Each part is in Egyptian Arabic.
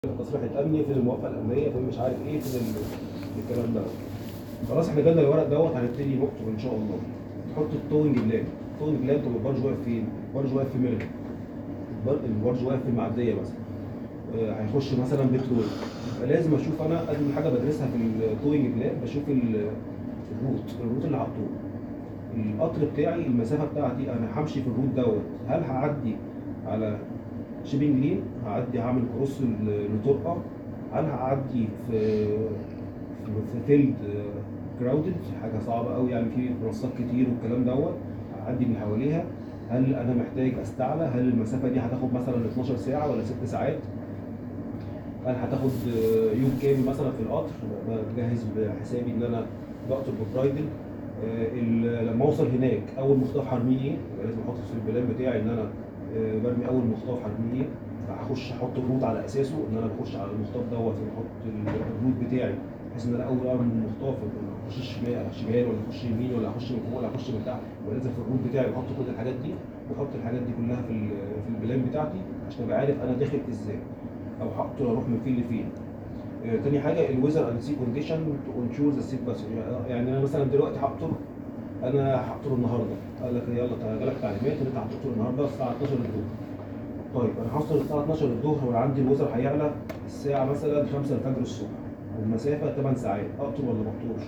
التصريح الامني فين الموافقه الامنيه فين مش عارف ايه فين ال- الكلام ده خلاص احنا جالنا الورق دوت هنبتدي نكتب ان شاء الله نحط التوينج بلان التوينج بلان طب البرج واقف فين؟ البرج واقف في ميرن البر- البرج واقف في المعديه مثلا آه، هيخش مثلا بيت لوي يبقى لازم اشوف انا اول حاجه بدرسها في التوينج بلان بشوف ال- الروت الروت اللي حاطوه القطر بتاعي المسافه بتاعتي انا همشي في الروت دوت هل هعدي على شيبنج لين هعدي هعمل كروس ل- لطرقه هل هعدي في في في فيلد كراودد حاجه صعبه قوي يعني في منصات كتير والكلام دوت هعدي من حواليها هل انا محتاج استعلى هل المسافه دي هتاخد مثلا 12 ساعه ولا 6 ساعات هل هتاخد آه، يوم كامل مثلا في القطر بجهز بحسابي ان انا بقطر ببرايدل آه، ال- لما اوصل هناك اول مخطف هرميه ايه يبقى لازم احط في البلان بتاعي ان انا آه، برمي اول مخطف هرميه ايه فهخش احط الروت على اساسه ان انا بخش على المخطف دوت واحط ال- الروت بتاعي بحيث ان انا اول ارمي المخطف ما اخش شمال شمال ولا اخش يمين ولا اخش من فوق ولا اخش من تحت يبقى لازم في الروت بتاعي بحط كل الحاجات دي بحط الحاجات دي كلها في ال- في البلان بتاعتي عشان ابقى عارف انا داخل ازاي او هقطر اروح من فين لفين آه، تاني حاجه الويزر اند سي كونديشن تو انشور ذا سيف باسج يعني انا مثلا دلوقتي هقطر انا هقطر النهارده قال لك يلا جالك تعليمات ان انت هتقطر النهارده الساعه 12 الظهر طيب انا هوصل الساعه 12 الظهر وعندي الوزر هيعلى الساعه مثلا 5 الفجر الصبح والمسافه 8 ساعات اقطر ولا ما اقطرش؟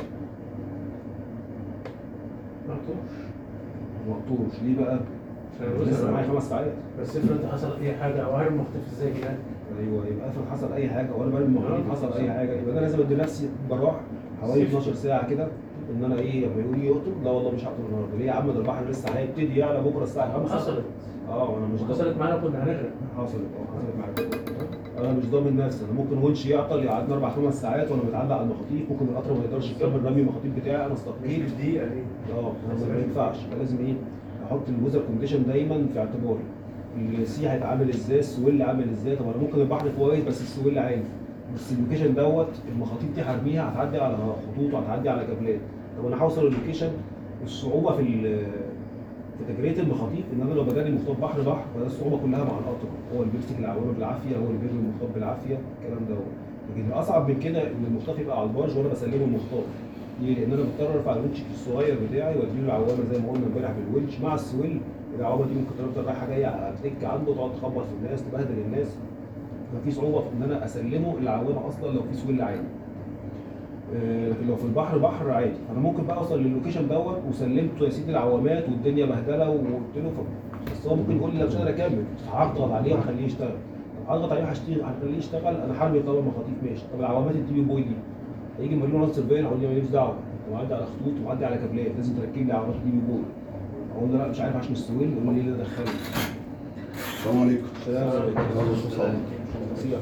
ما اقطرش ما اقطرش ليه بقى؟ عشان لسه الوزن معايا خمس ساعات بس افرض حصل اي حاجه او هرم مختفي ازاي كده ايوه يبقى افرض حصل اي حاجه وانا برمي المغرب آه. حصل اي حاجه يبقى انا لازم ادي نفسي براح حوالي 12 ساعه كده ان انا ايه لما يقول لي اقطر لا والله مش هقطر النهارده ليه يا عم ده البحر لسه هيبتدي يعلى بكره الساعه 5 حصلت اه وانا مش ضامن حصلت معانا كنا هنغرق حصلت اه حصلت معايا انا مش ضامن نفسي انا ممكن ونش يعطل يقعدنا اربع خمس ساعات وانا متعلق على المخاطيف ممكن القطر ما يقدرش يكمل رمي المخاطيف بتاعي انا استقيل دقيقه دي اه أنا ما ينفعش فلازم ايه احط الويزر كونديشن دايما في اعتباري السي هيتعامل ازاي السويل عامل ازاي طب انا ممكن البحر كويس بس السويل عالي بس اللوكيشن دوت المخاطيف دي هرميها هتعدي على خطوط وهتعدي على كابلات طب انا هوصل اللوكيشن الصعوبه في ال- في تجريه المخاطيف ان انا لو بجري مخطوط بحر بحر فده الصعوبه كلها مع القطر هو اللي بيمسك العوامه بالعافيه هو اللي بيرمي المخطوط بالعافيه الكلام دوت لكن الاصعب من كده ان المخطوط يبقى على البارج وانا بسلمه المخطوط ليه؟ لان انا بضطر ارفع الونش الصغير بتاعي واديله العوامه زي ما قلنا امبارح بالونش مع السويل العوامه دي ممكن تفضل رايحه جايه هتلك عنده تقعد تخبط في الناس تبهدل الناس ففي صعوبه في ان انا اسلمه العوامه اصلا لو في سويل عالي آه، لكن لو في البحر بحر عادي انا ممكن بقى اوصل للوكيشن دوت وسلمته يا سيدي العوامات والدنيا بهدله وقلت له ف- بس هو ممكن يقول لي لا مش قادر اكمل هضغط عليه وهخليه يشتغل طب هضغط عليه هشتغل هخليه يشتغل انا حرمي طبعا مخاطيف ماشي طب العوامات التي بي بوي دي هيجي مريم نص الفيل هقول له ماليش دعوه انت معدي على خطوط ومعدي على كابلات لازم تركب لي عوامات دي بي بوي اقول له لا مش عارف عشان السويل يقول لي ليه ده دخلني السلام عليكم سلام عليكم. الله يصلح نصيحة.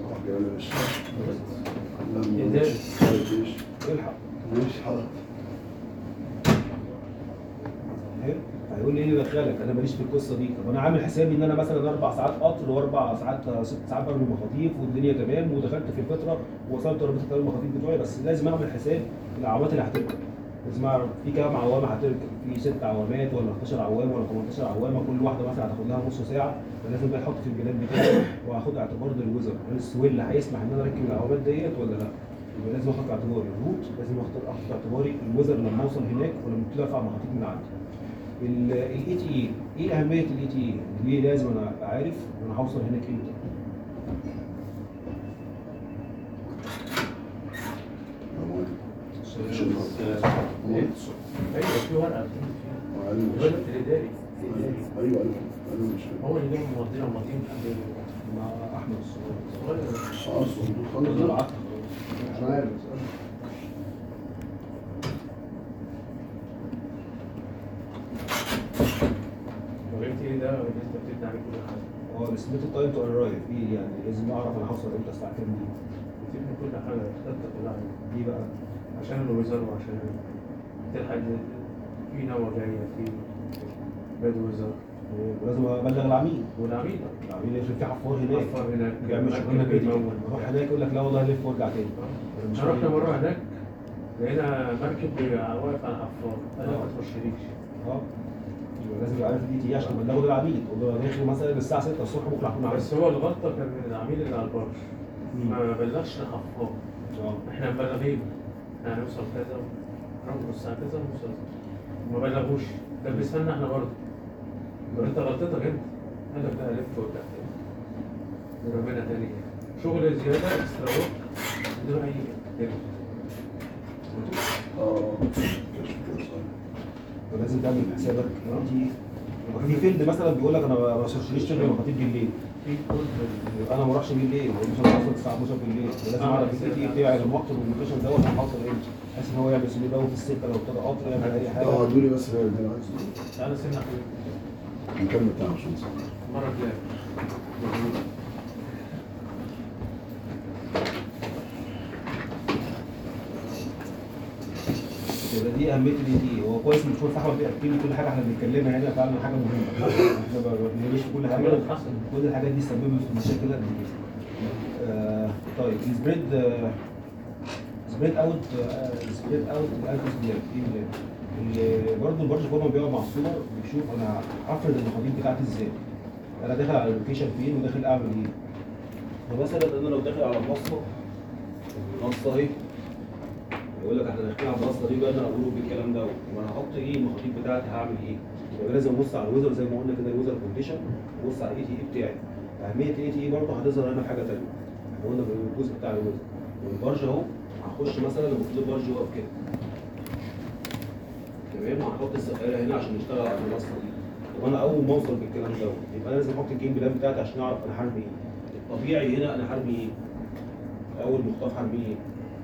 الحق ماشي حاضر حلو هيقول لي ايه اللي دخلك انا ماليش في القصه دي طب انا عامل حسابي ان انا مثلا اربع ساعات قطر واربع ساعات ست ساعات برمي مخاطيف والدنيا تمام ودخلت في الفتره ووصلت رميت الثلاث المخاطيف بتوعي بس لازم اعمل حساب العوامات اللي هتركب لازم اعرف في كام عوامه هتركب في ست عوامات ولا 11 عوامه ولا 18 عوامه كل واحده مثلا هتاخد لها نص ساعه فلازم بقى احط في البلان بتاعي واخد اعتبار ده الوزر هل السويل اللي هيسمح ان انا اركب العوامات ديت ولا لا يبقى لازم اخد في اعتباري الروت لازم اخد اخد في اعتباري الوزر لما اوصل هناك ولما ابتدي ارفع مخاطيف من عندي الاي تي اي ايه اهميه الاي تي اي ليه لازم انا ابقى عارف انا هوصل هناك امتى ايوه في ورقه بتكتب فيها الولد الاداري الاداري ايوه ايوه ايوه مش هو اللي جاي مواطنين ومواطنين مع احمد الصغير صغير اه صندوق خالص انا ده بعت مش عارف وجبت ايه ده انت بتبني عليه كل حاجه اه السميت تايم تو ارايف دي يعني لازم اعرف انا هوصل امتى الساعه كام دي بتبني كل حاجه الخطه كلها عليه. دي بقى عشان الوزاره وعشان تلحق في نوى جايه في باد وزاره لازم ابلغ العميل والعميد العميل يفرق في حفار هناك حفار هناك بيعمل شغلانه مركب كده بيمول. اروح هناك يقول لك لا والله لف وارجع تاني أنا مش احنا رحنا فاهم. مره هناك لقينا مركب واقف على الحفار انا ما تخشليش اه يبقى لازم يبقى عارف الاي تي عشان ابلغه للعميل اقول له انا داخل مثلا الساعه 6 الصبح بكره هكون عارف بس هو الغلطه كان من العميل اللي على البرج ما بلغش خفاض اه احنا مبلغين احنا هنوصل كذا ونروح الساعة كذا ونوصل ما بلغوش ده بيسألنا احنا برضه طب انت غلطتك انت قال لك لا لف ولا ربنا تاني شغل زيادة اكسترا ورك بدون أي كلمة. اه فلازم تعمل حسابك انت في فيلد مثلا بيقول لك انا ما بشتريش فيلم المخاطيب بالليل في كل انا ما اروحش بالليل هو مش هوصل الساعه 12 بالليل ولازم آه، اعرف البي تي بتاعي الوقت واللوكيشن دوت هحصل امتى بحيث ان هو يعمل سلو داون في السكه لو ابتدى قطر يعمل اي حاجه اه دولي بس هو اللي انا عايزه تعالى سنة نكمل بتاع مش هنسى. مرة الجاية يبقى دي اهميه الاي تي هو كويس ان الدكتور احمد بيحكي لي كل حاجه احنا بنتكلمها هنا فعلا حاجه مهمه احنا ما بنقولش في كل حاجه حصل. كل الحاجات دي سببت في مشاكل قد كده آه، طيب السبريد آه، سبريد اوت آه، سبريد اوت الالفوس بلاد ايه بلاد اللي برضه البرج فورمان بيقعد مع الصور بيشوف انا هفرض المخاطيب بتاعتي ازاي انا داخل على اللوكيشن فين وداخل اعمل ايه فمثلا انا لو داخل على منصه المنصه اهي يقول لك احنا داخلين على المنصه دي بقى انا اقول بالكلام ده وانا هحط ايه المخاطيب بتاعتي هعمل ايه يبقى لازم ابص على الويزر زي ما قلنا كده الويزر كونديشن وابص على الاي تي اي بتاعي اهميه الاي تي اي برضه هتظهر هنا في حاجه ثانيه احنا قلنا بالجزء بتاع الويزر والبرج اهو هخش مثلا المفروض البرج يقف كده تمام وهحط السقاله هنا عشان يشتغل على المنصه دي طب انا اول ما اوصل بالكلام ده يبقى انا لازم احط الجيم بلان بتاعتي عشان اعرف انا هرمي ايه الطبيعي هنا انا هرمي ايه اول مخطف هرمي ايه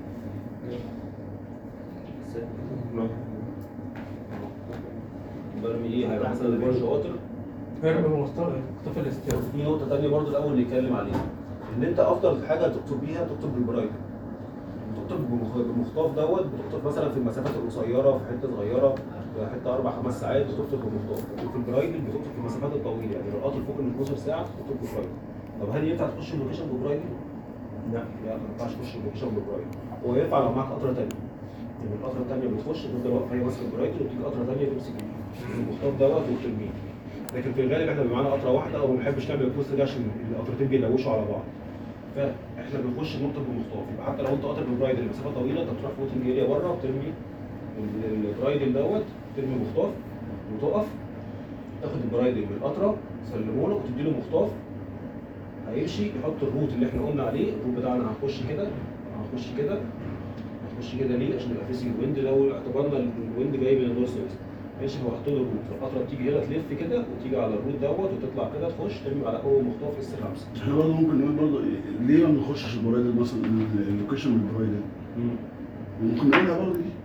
برمي ايه هيبقى مثلا البرج قاطر فيرم مختار اختفى الاستياء في نقطة تانية برضو الأول نتكلم عليها إن أنت أفضل حاجة تكتب بيها تكتب بالبرايت تكتب بالمخ- بالمخطاف دوت بتكتب مثلا في المسافات القصيرة في حتة صغيرة في حتة أربع خمس ساعات بتكتب بالمخطاف لكن في البرايدل بتكتب في المسافات الطويلة يعني لو القطر فوق ال 12 ساعة بتكتب بالبرايدل طب هل ينفع تخش اللوكيشن بالبرايدل؟ لا لا ما ينفعش تخش اللوكيشن بالبرايدل هو ينفع لو معاك قطرة تانية يعني القطرة التانية بتخش تفضل واقفة هي ماسكة البرايدل وتيجي قطرة تانية تمسك المخطاف دوت وترميه لكن في الغالب احنا بيبقى معانا قطره واحده وما بنحبش نعمل الكوست ده عشان القطرتين بيلوشوا على بعض فاحنا بنخش ننطق بالمخطاف يبقى حتى لو انت قاطر بالبرايدل المسافه طويله انت بتروح فوتنج اريا بره وبترمي ال- البرايدل دوت ترمي مخطاف وتقف تاخد البرايدل من القطره تسلمه له وتدي له مخطاف هيمشي يحط الروت اللي احنا قلنا عليه الروت بتاعنا هنخش كده هنخش كده هنخش كده ليه عشان يبقى فيسنج الويند لو اعتبرنا الويند جاي من النورث ويست ماشي هو حاطط له الروت فالقطره بتيجي هنا تلف كده وتيجي على الروت دوت وتطلع كده تخش ترمي على اول مخطوف اس 5 احنا برضه ممكن نقول برضه إيه، ليه ما بنخشش البرايدل مثلا اللوكيشن بالبرايدل ممكن نقولها برضه دي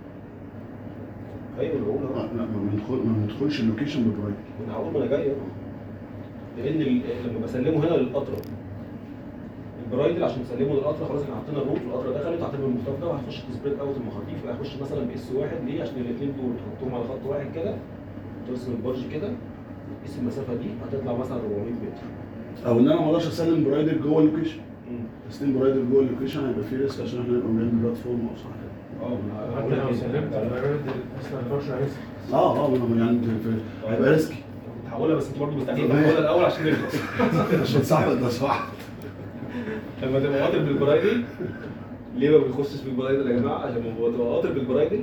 ايوه اللي بقول آه، اهو لا ما بندخل ما بندخلش اللوكيشن بالبرايدل من اول ما انا جاي اهو لان ال- لما بسلمه هنا للقطره البرايدل عشان تسلمه للقطره خلاص احنا حطينا الروت والقطره دخلت هتعمل المخطوف ده وهتخش تسبريد اوت المخاطيف هيخش مثلا باس واحد ليه عشان الاثنين دول تحطهم على خط واحد كده ترسم البرج كده تقيس المسافه دي هتطلع مثلا 400 متر او ان انا ما اقدرش اسلم برايدل جوه اللوكيشن تسليم برايدل جوه اللوكيشن هيبقى فيه ريسك عشان احنا نبقى بنعمل بلاتفورم او صح اه ما أنا حتى بقول لو لك سلمت إيه. البرامج اصلا البرشا هيسكت اه اه ما- يعني في- هيبقى ريسكي تحولها بس انت برضه مستحيل طب هي- تحولها الاول عشان نخلص عشان صح ده صح لما تبقى قاطر بالبرايدل ليه ما بنخشش بالبرايدل يا جماعه عشان لما تبقى قاطر بالبرايدل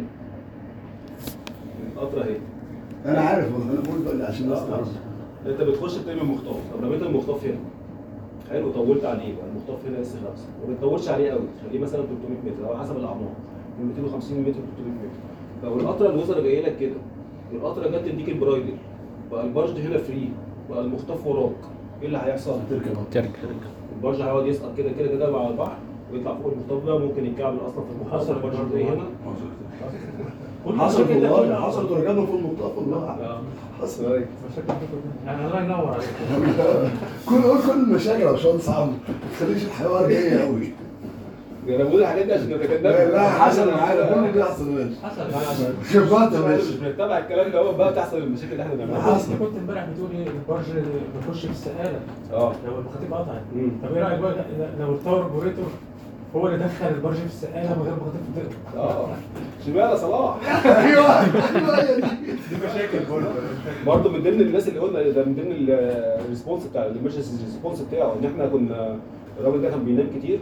القطره اهي انا عارف انا بقول بقى عشان الناس تعرف انت بتخش بترمي المخطاف طب رميت المخطاف هنا حلو طولت عليه بقى المخطاف هنا اس 5 وما تطولش عليه قوي خليه مثلا 300 متر او حسب الاعمار من 250 متر ل 300 متر لو القطره الوزره جايه لك كده والقطره جت تديك البرايدل بقى البرج هنا فري بقى المخطاف وراك ايه اللي هيحصل؟ تركب ترك البرج هيقعد يسقط كده كده كده مع البحر ويطلع فوق المخطاف ده ممكن يتكعبل اصلا في المخطاف حصل البرج برضه زي هنا حصل كده والله كله حصل ورجعنا فوق المخطط والله اه حصل مشاكل يعني الله ينور عليك كل قول كل المشاكل يا باشمهندس عمرو ما تخليش الحوار جاي قوي انا بقول الحاجات دي عشان نتكلم لا لا حسن انا عارف كله بيحصل ماشي حصل شفت يا مش باشا بنتبع الكلام ده بقى بتحصل المشاكل اللي احنا بنعملها حصل. انت كنت امبارح بتقول ايه البرج بيخش في السقاله اه لو المخاطيب قطعت مم. طب ايه رايك بقى لو التاور اوبريتور هو اللي دخل البرج في السقاله من غير مخاطيب تقطع اه شمال صلاح ايوه ايوه هي دي دي مشاكل برضه برضه من ضمن الناس اللي قلنا ده من ضمن الريسبونس بتاع الامرجنسي ريسبونس بتاعه ان احنا كنا الراجل ده كان بينام كتير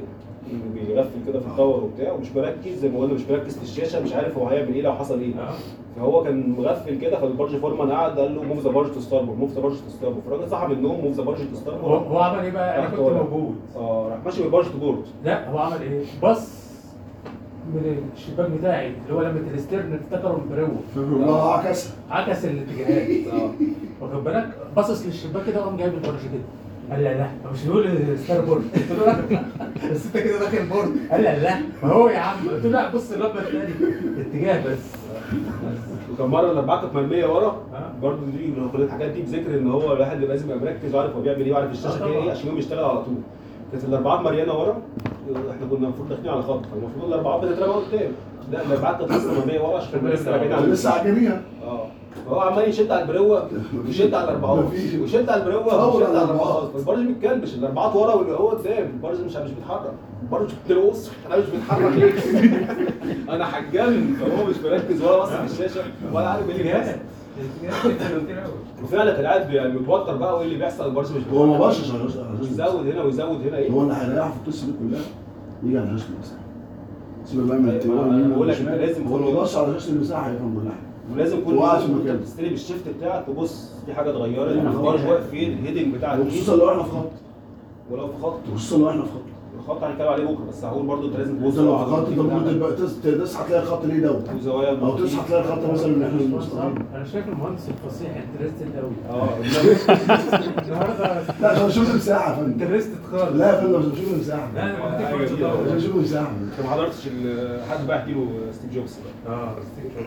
إنه بيغفل كده في التاور وبتاع ومش مركز زي ما قلنا مش مركز في الشاشه مش عارف هو هيعمل ايه لو حصل ايه اه فهو كان مغفل كده فالبارج فورمان قعد قال له موف ذا بارج تو ستاربورد موف ذا بارج تو ستاربورد فالراجل صحى من النوم موف ذا بارج تو هو ستاربورد هو عمل ايه بقى؟ انا راح كنت طالع. موجود اه راح ماشي بالبارج تو بورد لا هو عمل ايه؟ بص من الشباك بتاعي اللي هو لما الستيرن افتكروا البرو الله عكسها عكس الاتجاهات اه واخد بالك باصص للشباك كده وقام جايب البرج كده قال لا لا هو مش بيقول ستار بورد قلت له لا بس انت كده داخل بورد قال لا لا ما هو يا عم قلت له لا بص اللمبه الثاني اتجاه بس وكان مره الاربعه كانت مرميه ورا آه. برضه دي من كل الحاجات دي بذكر ان هو الواحد بيبقى لازم يبقى مركز وعارف هو بيعمل ايه وعارف الشاشه آه فيها ايه طبعا. عشان يقوم يشتغل على طول كانت الاربعات مريانه ورا احنا كنا المفروض داخلين على خط فالمفروض الاربعات بتترمى قدام لا الاربعات كانت لسه مرميه ورا عشان كنا لسه راجعين على لسه عاجبيها اه فهو عمال يشد على البروه ويشد على الاربعات مفيش. ويشد على البروه طول ويشد على على الأربعات. الاربعات فالبرج بيتكلبش الاربعات ورا والهو قدام البرج مش مش بيتحرك البرج بترقص انا مش بيتحرك ليه؟ انا حجان فهو مش مركز ولا باصص في الشاشه ولا عارف ايه اللي بيحصل اتجاهات اتجاهات كتير قوي وفعلا كان قاعد يعني متوتر بقى وايه اللي بيحصل البرج مش هو ما بيتحرك. بصش على جسم ويزود هنا ويزود هنا ايه هو اللي هيريحه في القصه دي كلها يجي على جسم المساحه سيبك بقى من أيوة، التيار أنا اليمين بقول لك والشمال. أنت لازم هو كل لو يوم- بص على جسم المساحه هيفهم كل حاجه ولازم كل وقعد يوم في وانت مكانه. بتستلم الشيفت بتاعك تبص في حاجه اتغيرت أيوة. البرج واقف فين الهيدنج بتاعك وخصوصا لو احنا في خط ولو في خط وخصوصا لو احنا في خط الخط هنتكلم عليه بكره بس هقول برضه انت لازم انت تبص لو على في خط انت الخطوط ممكن بتاعتك. تبقى تص- تصحى تلاقي الخط ليه دور وزوايا او تصحى تلاقي الخط مثلا ان احنا المستقيم انا شايف المهندس الفصيح انترستد قوي اه النهارده لا عشان اشوف المساحه يا فندم انترستد خالص لا يا فندم عشان اشوف المساحه لا انا ما أيوة، كنتش أيوة. عشان اشوف المساحه انت ما حضرتش ال- حد بقى يحكي له ستيف جوبز اه ستيف جوبز.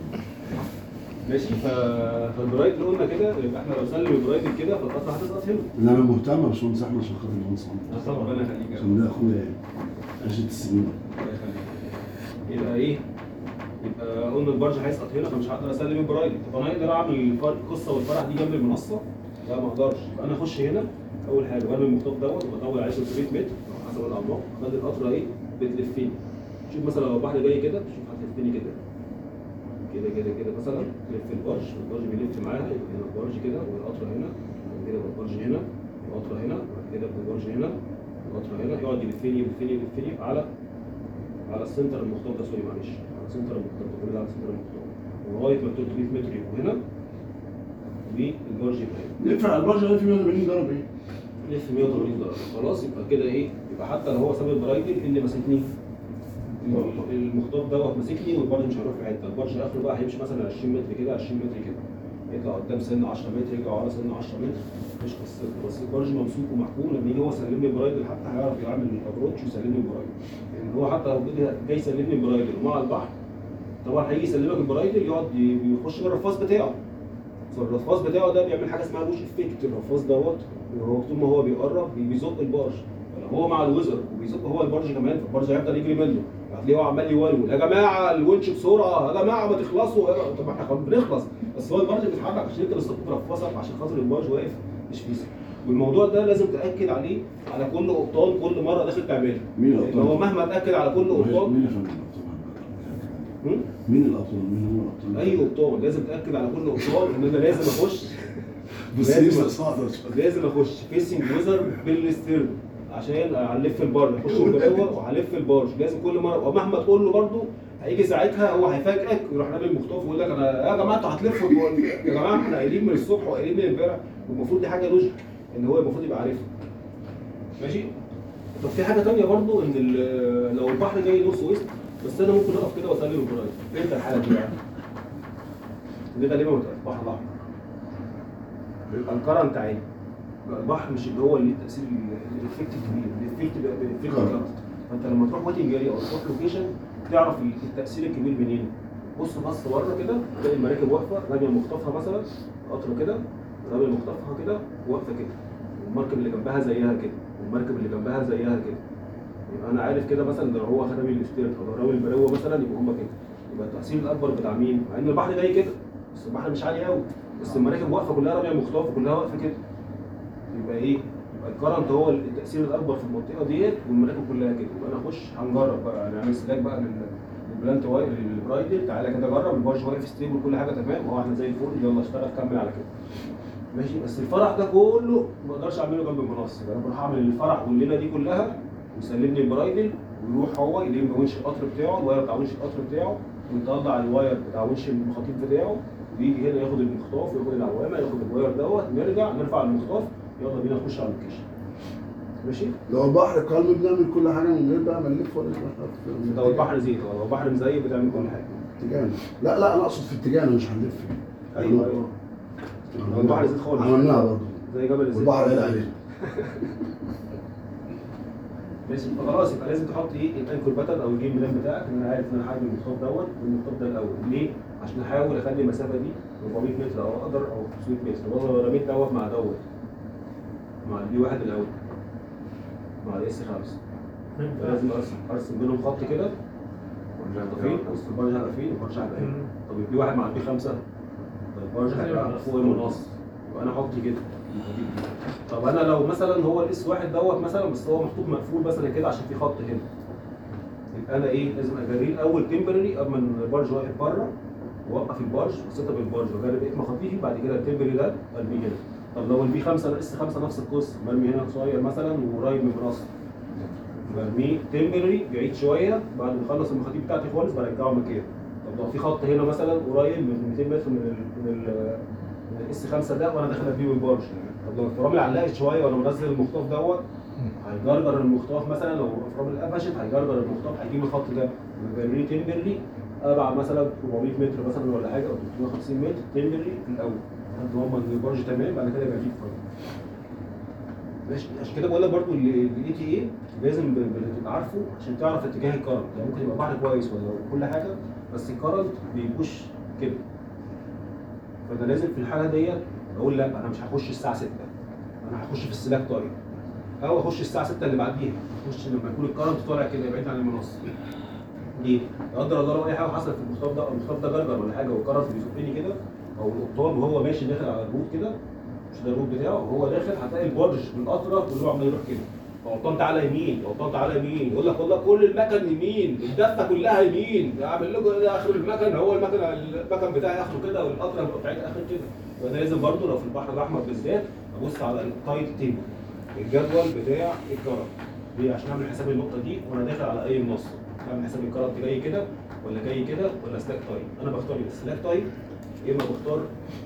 ماشي ف... فالبرايد اللي قلنا كده يبقى احنا لو سلم البرايد كده فالقطره هتسقط هنا ان انا مهتم يا باشمهندس احمد عشان خاطر المهندس عمرو آه طبعا. ربنا يخليك يا عشان ده اخويا يعني عشرة السنين الله يخليك. يبقى ايه؟ يبقى قلنا البرج هيسقط هنا فمش هقدر اسلم البرايد طب انا اقدر اعمل الفر- القصه والفرح دي جنب المنصه؟ لا ما اقدرش يبقى انا اخش هنا اول حاجه وارمي المخطوط دوت وبطول عليه 300 متر على حسب الاعماق اخلي القطره ايه؟ بتلفني شوف مثلا لو البحر جاي كده شوف هتلفني كده كده كده كده مثلا تلف البرج البرج بيلف معاها يبقى هنا البرج كده والقطره هنا وبعد كده يبقى البرج هنا القطره هنا وبعد كده يبقى البرج هنا القطره هنا يقعد يلفني يلفني يلفني على على السنتر المخطوط ده سوري معلش على سنتر المخطوط كل ده على سنتر المخطوط لغايه ما 300 متر يبقوا هنا والبرج يبقى هنا ينفع البرج ده في 180 درجه ايه؟ لف 180 درجه خلاص يبقى كده ايه يبقى حتى لو هو ساب البرايدل اللي ماسكني المخطوط دوت ماسكني والبرج مش هيروح في حته البرج اخره بقى هيمشي مثلا 20 متر كده 20 متر كده يطلع قدام سن 10 متر يرجع ورا سن 10 متر مش قصته بس البرج ممسوك ومحكوم لما يجي هو يسلمني البرايدل حتى هيعرف يعمل الابروتش ويسلمني البرايدل يعني هو حتى لو جه- جاي يسلمني البرايدل ومع البحر طبعا هيجي يسلمك البرايدل يقعد ي- يخش بالرفاص بتاعه فالرفاص بتاعه ده بيعمل حاجه اسمها بوش افكت الرفاص دوت هو طول ما هو بيقرب بي- بيزق البارج فلو هو مع الوزر وبيزق هو البارج كمان فالبارج هيفضل يجري منه هتلاقيه هو عمال يولول يا جماعه الونش بسرعه يا جماعه ما تخلصوا يا- طب احنا خلاص بنخلص بس هو البارج بيتحرك عشان انت بس رفاصك عشان خاطر البارج واقف مش فيسك والموضوع ده لازم تاكد عليه على كل قبطان كل مره داخل تعملها مين لان الابطال؟ هو مهما تاكد على كل قبطان مين يا فندم الابطال؟ هم؟ مين الابطال؟ مين هو الابطال؟ اي قبطان لازم تاكد على كل قبطان ان انا لازم اخش بس لازم- لسه صعبه شويه لازم اخش فيسنج ويزر بالستيرن عشان هنلف البار اخش البلاوه وهلف البارج لازم كل مره ومهما تقول له برده هيجي ساعتها هو هيفاجئك يروح رامي المخطوف ويقول لك انا يا جماعه انتوا هتلفوا يا جماعه احنا قايلين من الصبح وقايلين من امبارح والمفروض دي حاجه لوجيك ان هو المفروض يبقى عارفها ماشي طب في حاجه ثانيه برضو ان ال- لو البحر جاي نورث ويست بس انا ممكن اقف كده واسلم البرايد امتى الحاله دي بقى؟ دي غالبا بتبقى في البحر الاحمر بيبقى الكرنت عالي يبقى البحر مش اللي هو اللي التاثير ال- الافكت الكبير الافكت بيبقى الافكت كرنت. كرنت فانت لما تروح ويتنج اريا او تروح لوكيشن تعرف التاثير الكبير منين بص بص بره كده تلاقي المراكب واقفه راميه مخطفها مثلا قطر كده راميه مخطفها كده واقفه كده والمركب اللي جنبها زيها كده والمركب اللي جنبها زيها كده يبقى انا عارف كده مثلا ده هو رامي الاستيرت او رامي البراوه مثلا يبقى هم كده يبقى التاثير الاكبر بتاع مين؟ مع ان البحر جاي كده بس البحر مش عالي قوي بس المراكب واقفه كلها راميه مخطوف وكلها واقفه كده يبقى ايه؟ يبقى الكرنت هو التاثير الاكبر في المنطقه ديت والمراكب كلها كده يبقى انا اخش هنجرب بقى نعمل سلاك بقى لل- للبلانت واير للبرايدل تعالى كده جرب البارج واقف ستيبل كل حاجه تمام اهو احنا زي الفل يلا اشتغل كمل على كده ماشي بس الفرح ده كله ما اقدرش اعمله جنب المنصه يبقى انا بروح اعمل الفرح والليله دي كلها ويسلمني البرايدل ويروح هو يلم ونش القطر بتاعه الواير بتاع ونش القطر بتاعه ويطلع الواير بتاع ونش المخاطيف بتاعه ويجي هنا ياخد المخطاف وياخد العوامه ياخد الواير دوت نرجع نرفع المخطاف يلا بينا نخش على اللوكيشن ماشي لو البحر قلم بنعمل كل حاجه من غير بقى ما نلف ولا نتلف. لو البحر زيت لو البحر مزيت بتعمل كل حاجه اتجاهنا لا لا انا اقصد في اتجاهنا مش هنلف ايوه ايوه لو البحر زيت خالص عملناها برضه زي جبل الزيت والبحر قال علينا ماشي فخلاص يبقى لازم تحط ايه الانكر باتن او الجيم بلان بتاعك ان انا عارف ان انا هعمل المخطاف دوت والمخطاف ده الاول ليه؟ عشان احاول اخلي المسافه دي 400 متر او اقدر او 500 متر والله لو رميت دوت مع دوت مع البي واحد الاول مع الاس 5 فلازم ارسم ارسم بينهم خط كده وارجع هيبقى فين؟ وسط البرج هيبقى فين؟ البرج هيبقى هنا طب البي واحد مع البي 5 طب البرج هيبقى فوق المنص يبقى انا احط كده طب انا لو مثلا هو الاس واحد دوت مثلا بس هو محطوط مقفول مثلا كده عشان في خط هنا يبقى انا ايه لازم اجريه الاول تمبرري قبل ما البرج واقف بره واوقف البرج وسيت اب البرج واجرب بقيه مخاطيفي بعد كده التمبرري ده ارميه هنا طب لو البي 5 الاس 5 نفس القصه مرمي هنا قصير مثلا وقريب من المنصه برميه تمبرري بعيد شويه بعد ما اخلص المخاطيف بتاعتي خالص برجعه مكانه طب لو في خط هنا مثلا قريب من 200 متر من ال من ال من الاس 5 ده وانا داخل ابيه البرج طب لو الفرامل علقت شويه وانا منزل المخطاف دوت هيجرجر المخطاف مثلا لو الفرامل قفشت هيجرجر المخطاف هيجيب الخط ده ويجريه تمبرلي ابعد مثلا 400 متر مثلا ولا حاجه او 350 متر تمبرلي في الاول لحد ما اضمن ان البرج تمام بعد كده يبقى فيه فرامل ماشي عشان كده بقول لك برضو الاي تي اي لازم ب- ب- تبقى عارفه عشان تعرف اتجاه الكرنت يعني ممكن يبقى بحر كويس ولا كل حاجه بس الكرنت بيبوش كده فانا لازم في الحاله ديت اقول لا انا مش هخش الساعه 6 انا هخش في السلاك تايم او اخش الساعه 6 اللي بعديها اخش لما يكون الكرنت طالع كده بعيد عن المنصه ليه؟ لا قدر الله لو اي حاجه حصلت في المخطاف ده او المخطاف ده جرجر ولا حاجه والكرنت بيزقني كده او القبطان وهو ماشي داخل على الروت كده مش ده الروت بتاعه وهو داخل هتلاقي البرج بالقطره كله عمال يروح كده غلطان تعالى يمين غلطان تعالى يمين يقول لك والله كل المكن يمين الدفه كلها يمين اعمل لكم إيه اخر المكن هو المكن المكن بتاعي اخره كده والقطره بتاعتي اخر كده وانا لازم برضو لو في البحر الاحمر بالذات ابص على التايت تيبل الجدول بتاع الكرنت ليه عشان اعمل حساب النقطه دي وانا داخل على اي منصه اعمل حساب الكرنت جاي كده ولا جاي كده ولا سلاك تايم انا بختار السلاك تايم يا اما بختار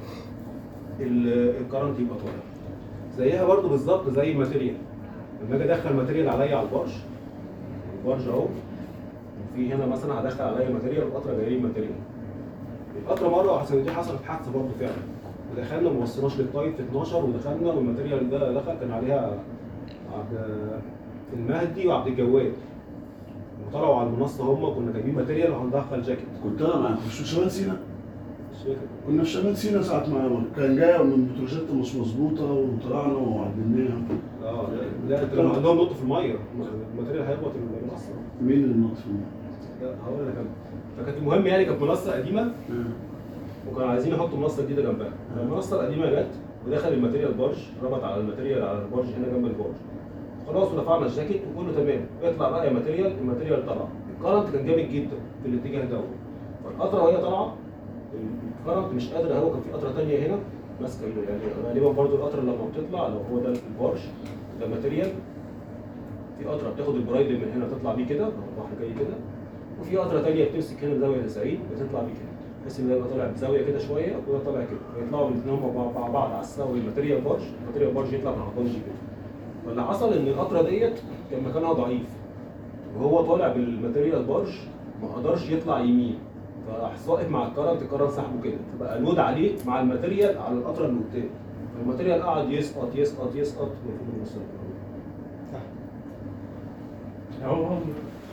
ال- الكرنت يبقى طالع زيها برضو بالظبط زي الماتيريال لما اجي ادخل ماتيريال عليا على البرج البرج اهو وفي هنا مثلا هدخل عليا ماتيريال القطره جايه لي ماتيريال القطره مره عشان دي حصلت حادثه برضو فعلا ودخلنا ما وصلناش للتايب في 12 ودخلنا والماتيريال ده دخل كان عليها عبد المهدي وعبد الجواد وطلعوا على المنصه هم كنا جايبين ماتيريال وهندخل جاكيت كنت انا معاك مش في شمال سينا مش فاكر كنا في شمال سينا ساعة ما كان جاي من بتروجيت مش مظبوطة وطلعنا وعدلناها اه لا لا انت لما عندهم نط في الميه الماتيريال هيخبط المنصه مين اللي نط فيه؟ لا هقول لك انا فكانت المهم يعني كانت منصه قديمه وكانوا عايزين يحطوا منصه جديده جنبها المنصه القديمه جت ودخل الماتيريال بارج ربط على الماتيريال على البارج هنا جنب البارج خلاص ورفعنا الجاكيت وكله تمام يطلع بقى يا ماتيريال الماتيريال طلع الكرنت كان جامد جدا في الاتجاه ده فالقطره وهي طالعه الكرنت مش قادره هو كان في قطره ثانيه هنا ماسكه ال- يعني غالبا برضو القطره لما بتطلع لو هو ده البارج ده ماتيريال في قطره بتاخد البرايدل من هنا تطلع بيه كده لو البحر جاي كده وفي قطره ثانيه بتمسك هنا زاويه 90 بتطلع بيه كده بحيث ان ده يبقى طالع بزاويه كده شويه وده طالع كده فيطلعوا الاثنين هم مع مع بعض على الساوي الماتيريال بارج الماتيريال بارج يطلع مع البارج كده فاللي حصل ان القطره ديت كان مكانها ضعيف وهو طالع بالماتيريال بارج ما قدرش يطلع يمين فراح واقف مع الكرنت الكرنت سحبه كده فبقى لود عليه مع الماتيريال على القطره اللي قدام فالماتيريال قعد يسقط يسقط يسقط المفروض يوصل هو هو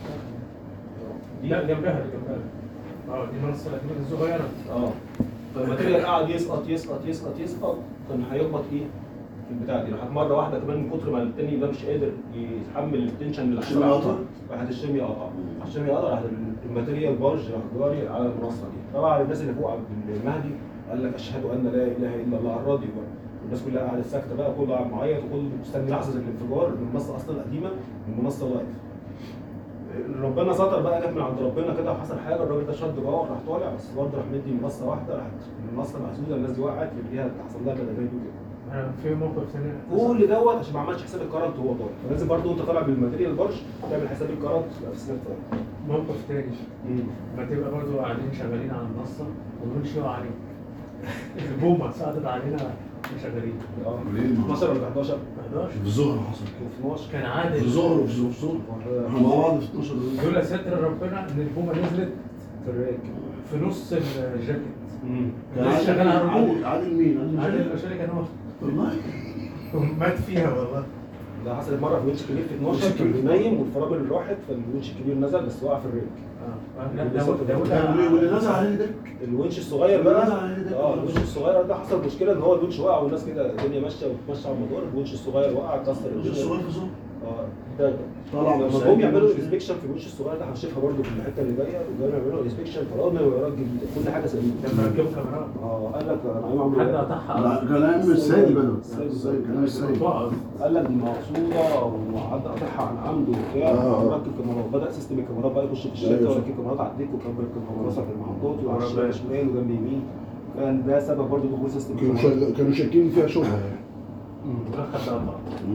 دي لا جنبها دي جنبها اه دي منصه الأكمال الصغيره اه فالماتيريال قعد يسقط يسقط يسقط يسقط كان هيخبط ايه في البتاع دي راحت مره واحده كمان من كتر ما التاني ده مش قادر يتحمل التنشن اللي الشمي حصل قطع. عنده، راحت الشمي قطع الشمي قطع راح الماتيريال بارج راح جاري على المنصه دي طبعا الناس اللي فوق عبد المهدي قال لك اشهد ان لا اله الا الله على الراديو بقى الناس كلها قاعده ساكته بقى كله قاعد معيط وكله مستني لحظه الانفجار المنصه اصلا قديمه المنصه لايف ربنا ستر بقى جت من عند ربنا كده وحصل حاجه الراجل ده شد جوه راح طالع بس برضه راح مدي منصه واحده راحت المنصه مهزوزه الناس دي وقعت اللي فيها حصل لها كده كده انا في موقف ثاني كل دوت عشان ما عملش حساب الكرنت وهو طالع فلازم برضه وانت طالع بالماتيريال برش تعمل حساب الكرنت في اثناء الطالع موقف تاني ما تبقى برضه قاعدين شغالين على المنصه والونش يقع عليك البومه سقطت علينا واحنا شغالين اه ليه؟ 12 ولا 11 11 في الظهر حصل كده و12 كان في عادل الظهر وفي الظهر في الظهر احنا مع بعض في 12 دقيقة. لولا ستر ربنا ان البومه نزلت في الراك في نص الجاكيت كان لسه شغال على عادل الرجول. عادل مين؟ عادل عادل مين؟ البشري كان هو والله مات فيها والله ده حصلت مره في الونش الكبير في 12 الونش كان الكبير. نايم والفرامل راحت فالونش الكبير نزل بس وقع في الريك اه لا ده ده واللي واللي نزل عليه ده الونش الصغير نزل بقى عليه ده. اه الونش الصغير ده حصل مشكله ان هو الونش وقع والناس كده الدنيا ماشيه وبتمشي على الموتور الونش الصغير وقع كسر الجيل الونش الصغير في الظهر اه ده طلع لما بورسعيد جم يعملوا الونش. انسبكشن في الونش الصغير ده هنشوفها برضه في الحته اللي جايه وجايين يعملوا انسبكشن فرضنا ويرات جديده كل حاجه سليمه لما ركبوا كاميرات اه قال لك انا عايز اعمل حد إيه؟ قطعها كلام السيد بدر السيد. السيد كلام السيد وقعوا. قال لك دي مقصوده وحد قاطعها عن عمد وبتاع آه. وركب كاميرات بدا سيستم الكاميرات بقى يخش في الشركه أيوة. ويركب كاميرات على الديك وكبر الكاميرات في المحطات وعلى ورا الشمال بقى. شمال وجنب يمين كان ده سبب برضه دخول سيستم كانوا الكاميرات شغ- كانوا شاكين فيها شبهه يعني وراح خد قطع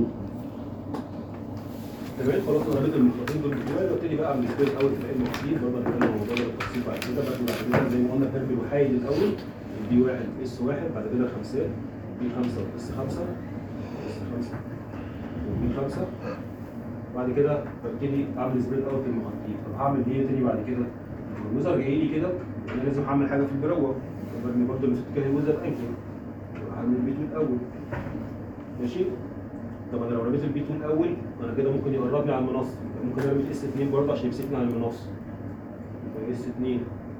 تمام خلاص انا رميت المخططين دول بتوعي وابتدي بقى اعمل سبيل اول في العلم الكتير برضه هنتكلم عن الموضوع ده بالتفصيل بعد كده بعد بعد كده زي ما قلنا الدرب الوحيد الاول دي واحد اس واحد بعد كده خمسات دي خمسه اس خمسه اس خمسه ودي خمسه بعد كده ببتدي اعمل سبريد اوت للمحطين طب هعمل ايه تاني بعد كده؟ الوزر جاي لي كده انا لازم اعمل حاجه في البروه برمي برضه اللي كده الوزر انكل هعمل البيت الاول ماشي طب انا لو رميت البي 2 الاول انا كده ممكن يقربني على المنصه يبقى ممكن ارمي الاس 2 برضه عشان يمسكني على المنصه يبقى اس 2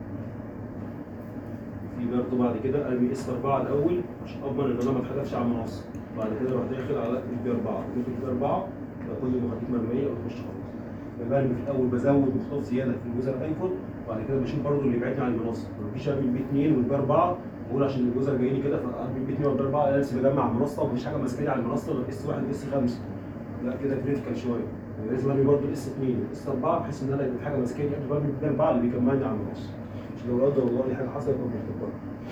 في برضه بعد كده ارمي اس 4 الاول عشان اضمن ان انا ما اتحدفش على المنصه بعد كده اروح داخل على البي 4 رميت البي 4 يبقى كل المحاطيط مرميه وتخش خلاص يبقى برمي في الاول بزود مخطوط زياده في الجزر انكل وبعد كده بشوف برضه اللي يبعدني عن المنصه ما فيش ارمي البي 2 والبي 4 بقول عشان الجزر جاي لي كده فارمي البي 2 والبي 4 انا لسه بجمع المنصه ومفيش حاجه ماسكاني على المنصه غير اس 1 اس 5 لا كده كريتيكال شويه يعني لازم ارمي برضه الاس 2 والاس 4 بحيث ان انا يبقى في حاجه ماسكاني قبل ما ارمي البي 4 اللي بيجمعني على المنصه عشان لو لا قدر الله دي حاجه حصلت يبقى مش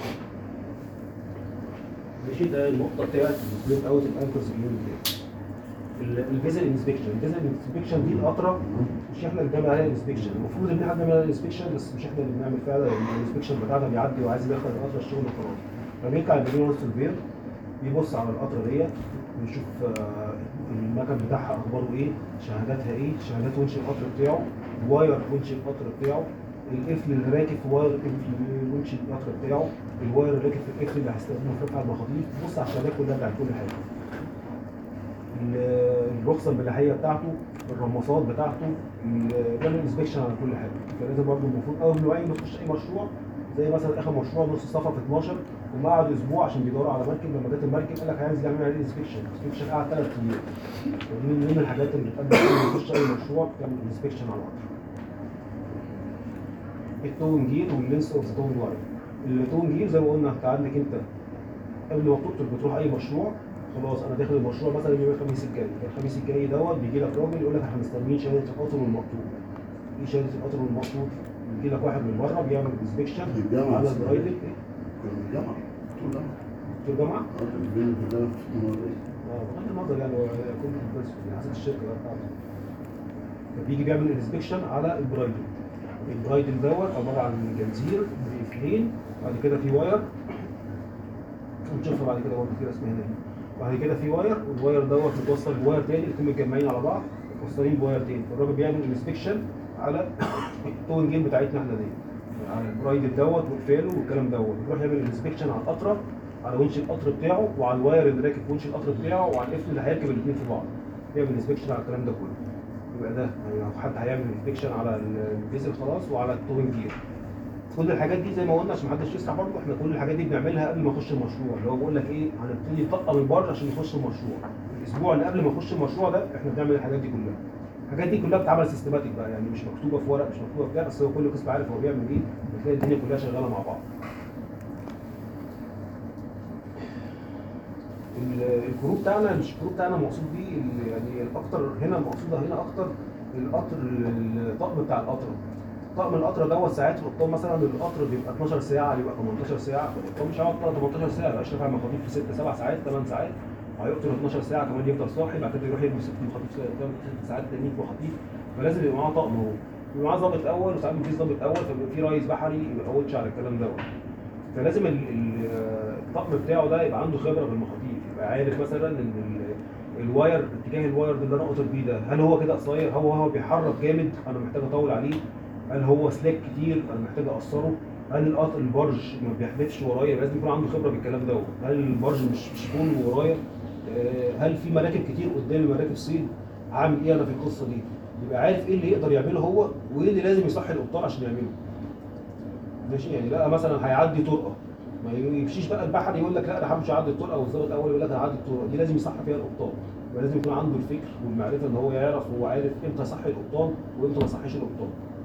ماشي ده النقطه بتاعت السبريد اوت الانكرز اليونت الفيزل انسبكشن الفيزل انسبكشن دي القطره مش احنا اللي بنعمل عليها الانسبكشن المفروض ان احنا بنعمل عليها الانسبكشن بس مش احنا اللي بنعمل فعلا الانسبكشن بتاعنا بيعدي وعايز يدخل القطره الشغل وخلاص فبيطلع البريون سيرفير بيبص على القطره ديت ويشوف آه، المكن بتاعها اخباره ايه شهاداتها ايه شهادات ونش القطر بتاعه واير ونش القطر بتاعه القفل اللي راكب في واير قفل ونش القطر بتاعه الواير اللي راكب في القفل اللي هيستخدمه في رفع المخاطيف بص على الشهادات كلها بتاعت كل حاجه ال- الرخصه البلاحيه بتاعته الرمصات بتاعته ال- بيعمل انسبكشن على كل حاجه فلازم برضه المفروض اول ما يجي يخش اي مشروع زي مثلا اخر مشروع نص صفا في 12 هم قعدوا اسبوع عشان بيدوروا على مركب لما جت المركب قال لك عايز يعمل عليه انسبكشن انسبكشن قعد ثلاث ايام ودي من ضمن الحاجات اللي بتقدم لما يخش اي مشروع بتعمل انسبكشن على القطر التون جير واللينس اوف ذا تون واير التون جير زي ما قلنا انت عندك انت قبل ما بتطلب بتروح اي مشروع خلاص انا داخل المشروع مثلا يوم الخميس الجاي الخميس الجاي دوت بيجي لك راجل يقول لك احنا مستنيين شهاده القطر والمقطوع ايه شهاده القطر والمقطوع بيجي لك واحد من بره بيعمل انسبكشن في الجامعة على بس. البرايدل كان في الجامعة طول الجامعة في الجامعه اه كان بيني في الجامعة في المناطق اه بغض النظر يعني هو كنت بس على حسب الشركه بقى بتاعته فبيجي بيعمل انسبكشن على البرايدل البرايدل دوت عباره عن جنزير بقفلين بعد كده في واير ونشوفها بعد كده برضه كده اسمها هنا دي بعد كده في واير والواير دوت متوصل بواير تاني الاثنين متجمعين على بعض متوصلين بواير تاني فالراجل بيعمل انسبكشن على التون جيم بتاعتنا احنا دي على البرايدل دوت واقفاله والكلام دوت يروح يعمل انسبكشن على القطره على ونش القطر بتاعه وعلى الواير اللي راكب في ونش القطر بتاعه وعلى القفل اللي هيركب الاثنين في بعض بيعمل انسبكشن على الكلام ده كله يبقى ده يعني لو حد هيعمل انسبكشن على الفيزل خلاص وعلى التوين جير كل الحاجات دي زي ما قلنا عشان محدش يسرح برضه احنا كل الحاجات دي بنعملها قبل ما نخش المشروع اللي هو بقول لك ايه هنبتدي نطقم من بره عشان نخش المشروع الاسبوع اللي قبل ما نخش المشروع ده احنا بنعمل الحاجات دي كلها الحاجات دي كلها بتتعمل سيستماتيك بقى يعني مش مكتوبه في ورق مش مكتوبه في بتاع بس هو كل قسم عارف هو بيعمل ايه بتلاقي الدنيا كلها شغاله مع بعض ال- الكروب بتاعنا مش الكروب بتاعنا مقصود بيه ال- يعني الاكتر هنا المقصوده هنا اكتر القطر الطقم بتاع القطر طقم القطر دوت ساعات القبطان مثلا القطر بيبقى 12 ساعه بيبقى 18 ساعه فالقبطان مش هيقعد 18 ساعه يبقى رافع المخاطيف في 6 7 ساعات 8 ساعات وهيقطر 12 ساعه كمان يفضل صاحي بعد كده يروح يلبس ست مخاطيف ست ساعات تانيين في مخاطيف فلازم يبقى معاه طقم هو يبقى معاه ضابط اول وساعات مفيش ضابط اول فبيبقى في رئيس بحري ما يقعدش على الكلام دوت فلازم ال- ال- الطقم بتاعه ده يبقى عنده خبره بالمخاطيف يبقى عارف مثلا ان ال- الواير اتجاه الواير ده اللي انا قاطر بيه ده هل هو كده قصير هو هو بيحرك جامد انا محتاج اطول عليه هل هو سلاك كتير انا محتاج اقصره هل القطر البرج ما بيحدفش ورايا لازم يكون عنده خبره بالكلام دوت هل البرج مش مش طول ورايا آه، هل في مراكب كتير قدامي مراكب صيد هعمل ايه انا في القصه دي يبقى عارف ايه اللي يقدر يعمله هو وايه اللي لازم يصحي القبطان عشان يعمله ماشي يعني لا مثلا هيعدي طرقه ما يمشيش بقى البحر يقول لك لا انا همشي اعدي الطرقه والظابط الاول يقول لك انا هعدي الطرقه دي لازم يصحى فيها القبطان يبقى لازم يكون عنده الفكر والمعرفه ان هو يعرف هو عارف امتى يصحي القبطان وامتى ما يصحيش القبطان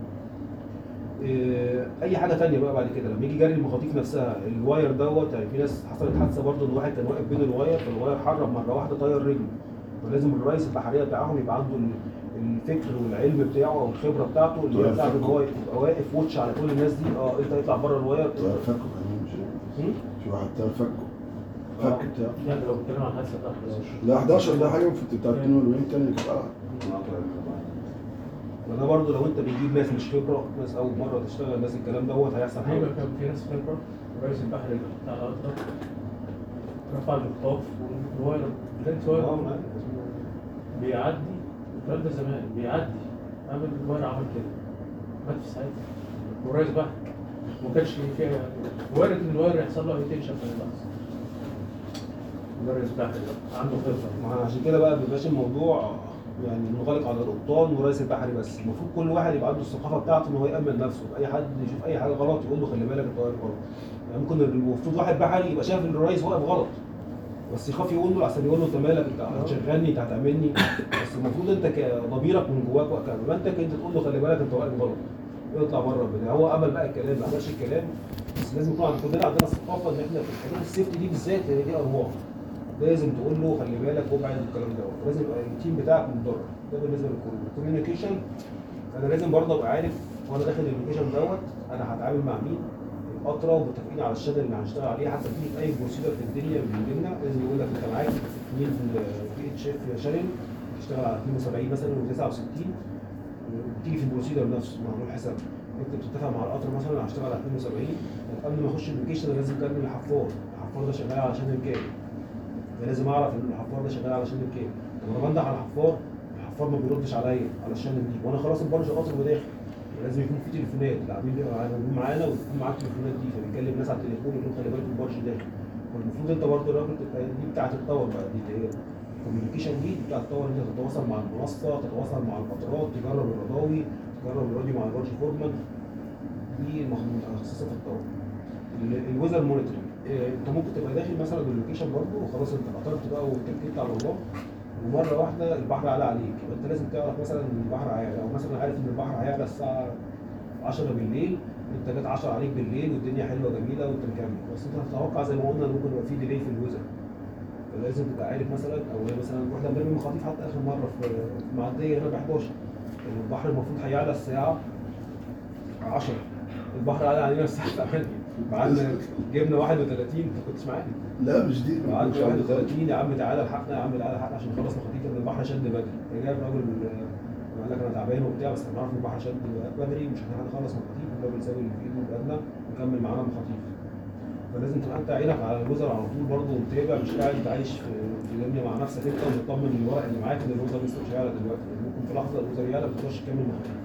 إيه، اي حاجه تانية بقى بعد كده لما يجي جري المخاطيف نفسها الواير دوت يعني في ناس حصلت حادثه برضه ان واحد كان واقف بين الواير فالواير حرب مره واحده طير رجله فلازم الرئيس البحريه بتاعهم يبقى عنده ال- الفكر والعلم بتاعه او الخبره بتاعته اللي هي طير بتاعته ان فكه. هو يبقى واقف واتش على كل الناس دي اه انت اطلع بره الواير طيب فكه كمان مش هم؟ في واحد طيب فكه آه. فك بتاع لا لو بتتكلم عن حادثه بتاع 11 لا 11 ده حاجه المفروض بتاع 42 كان يبقى فده برضه لو انت بتجيب ناس مش خبره ناس اول مره تشتغل ناس الكلام دوت هيحصل حاجه ايوه كان في ناس خبره ورئيس البحر بتاع القطر رفع الخطاف والواير بلانت اه واير معاك. بيعدي الكلام ده زمان بيعدي عمل الواير عمل كده مات في ساعتها والرئيس بحر ما كانش فيها وارد ان الواير يحصل له هيتنشن في اللحظه الرئيس بحر ده عنده خبره ما عشان كده بقى بيبقاش الموضوع يعني منغلق على القبطان ورئيس البحري بس المفروض كل واحد يبقى عنده الثقافه بتاعته ان هو يامن نفسه اي حد يشوف اي حاجه غلط يقول له خلي بالك انت واقف غلط يعني ممكن المفروض واحد بحري يبقى شايف ان الرئيس واقف غلط بس يخاف يقول له عشان يقول له انت مالك انت هتشغلني انت هتعملني بس المفروض انت كضميرك من جواك كمامتك انت تقول له خلي بالك انت واقف غلط يطلع بره البتاع هو قبل بقى الكلام ما عملش الكلام بس لازم يكون عند كلنا عندنا الثقافه ان احنا في الحاجات السيفتي دي بالذات هي دي ارواح لازم تقول له خلي بالك وابعد الكلام ده لازم يبقى التيم بتاعك متدرب ده بالنسبه للكوميونيكيشن انا لازم برضه ابقى عارف وانا داخل الكوميونيكيشن دوت انا هتعامل مع مين القطره ومتفقين على الشانل اللي هنشتغل عليه حتى في اي بروسيدر في الدنيا بيجينا لازم يقول لك انت معاك مين في البي اتش اف شانل تشتغل على 72 مثلا و69 بتيجي في البروسيدر نفسه معمول حساب انت بتتفق مع القطر مثلا انا هشتغل على 72 طب قبل ما اخش الابلكيشن انا لازم اكلم الحفار الحفار ده شغال على شانل كام فلازم اعرف ان الحفار ده شغال على شانل كام طب انا بنده على الحفار الحفار ما بيردش عليا على الشانل دي وانا خلاص البرج قاطر وداخل لازم يكون في تليفونات العميل بيبقى موجود معانا ويكون معاه التليفونات دي فبيكلم ناس على التليفون يقول لهم خلي بالكم البرج داخل فالمفروض انت برضه الراجل تبقى دي بتاعت التاور بقى دي اللي هي الكوميونيكيشن دي بتاعت التاور انت تتواصل مع المنصه تتواصل مع القطارات تجرب الرضاوي تجرب الراديو مع البرج فورمان دي مخصصه في التاور الويزر مونيتورنج انت ممكن تبقى داخل مثلا اللوكيشن برضه وخلاص انت قطرت بقى واتكلت على الله ومره واحده البحر علا عليك يبقى انت لازم تعرف مثلا ان البحر هيعلى او مثلا عارف ان البحر هيعلى الساعه 10 بالليل انت جت 10 عليك بالليل والدنيا حلوه جميله وانت مكمل بس انت هتتوقع زي ما قلنا ان ممكن يبقى في ديلي في الويزر فلازم تبقى عارف مثلا او هي مثلا واحنا بنرمي المخاطيف حتى اخر مره في في معديه هنا ب 11 البحر المفروض هيعلى الساعه 10 البحر علا علينا الساعه 8 معانا جبنا 31 انت كنتش معانا لا مش دي قعدت مش عارف. 31 يا عم تعالى الحقنا يا عم تعالى الحقنا عشان نخلص مخاطيف لان البحر شد بدري فجاء الراجل آه، قال لك انا تعبان وبتاع بس انا عارف ان البحر شد بدري ومش هنلحق نخلص مخاطيف الراجل ساب اللي في ايده وبقالنا وكمل معانا مخاطيف فلازم تبقى انت عينك على الوزر على طول برضه ومتابع مش قاعد انت عايش في في دنيا مع نفسك انت ومطمن ان الورق اللي معاك ان الوزر لسه مش هيعلى دلوقتي لان ممكن في لحظه الوزر يعلى بتخش تكمل مخاطيف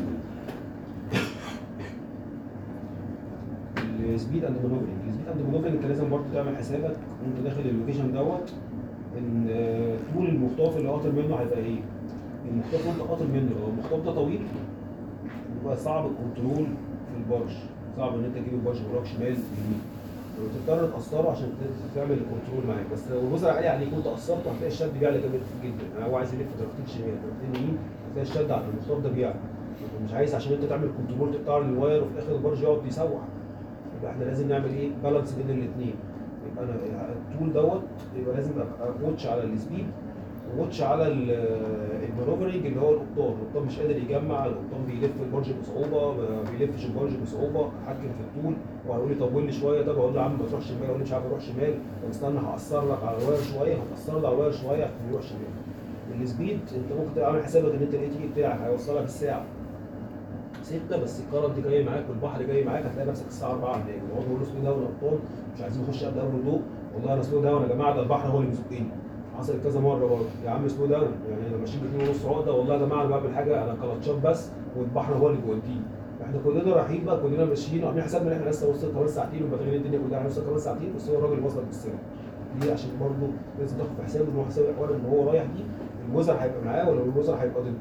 السبيد اند مانوفرنج السبيد اند مانوفرنج انت لازم برضه تعمل حسابك وانت داخل اللوكيشن دوت ان آه، طول المخطاف اللي قاطر منه هيبقى ايه؟ المخطاف وانت قاطر منه لو المخطاف ده طويل يبقى صعب الكنترول في البرج صعب ان انت تجيب البرج وراك شمال يمين وتضطر تقصره عشان ت- تعمل الكنترول معاك بس لو الوزر عالي عليك وانت قصرته هتلاقي الشد بيعلى جامد جدا يعني هو عايز يلف درجتين شمال درجتين يمين هتلاقي الشد على المخطاف ده بيعلى مش عايز عشان انت تعمل كنترول تقطع الواير وفي الاخر البرج يقعد يسوح يبقى احنا لازم نعمل ايه بالانس بين الاثنين يبقى انا الطول دوت يبقى لازم ابقى كوتش على السبيد ووتش على ال- المانوفرنج اللي هو القبطان القبطان مش قادر يجمع القبطان بيلف البرج بصعوبه ما بيلفش البرج بصعوبه اتحكم في الطول وهيقول لي طول لي شويه طب اقول له يا عم ما تروحش شمال يقول لي مش عارف اروح شمال طب استنى هقصر لك على الواير شويه هتقصر لي على الواير شويه عشان يروح شمال السبيد انت ممكن تبقى عامل حسابك ان انت الاي تي بتاعك هيوصلك الساعه 6 بس الكرنت جاي معاك والبحر جاي معاك هتلاقي نفسك الساعه 4 هناك هو بيقول له سلو داون يا ابطال مش عايزين نخش قبل اول الضوء والله انا سلو داون يا جماعه ده البحر هو اللي بيزقني حصلت كذا مره برضه يا عم سلو داون يعني انا ماشيين باتنين ونص عقده والله يا جماعه انا بعمل حاجه انا كلاتشات بس والبحر هو اللي بيوديني احنا كلنا رايحين بقى كلنا ماشيين وعاملين حسابنا ان احنا لسه وصلنا كمان ساعتين وبدأنا الدنيا كلها هنوصل كمان ساعتين بس هو الراجل وصل بالسرعه دي عشان برضه لازم تاخد في حسابه ان هو حساب الحوار ان هو رايح دي الوزر هيبقى معاه ولا الوزر هيبقى ضده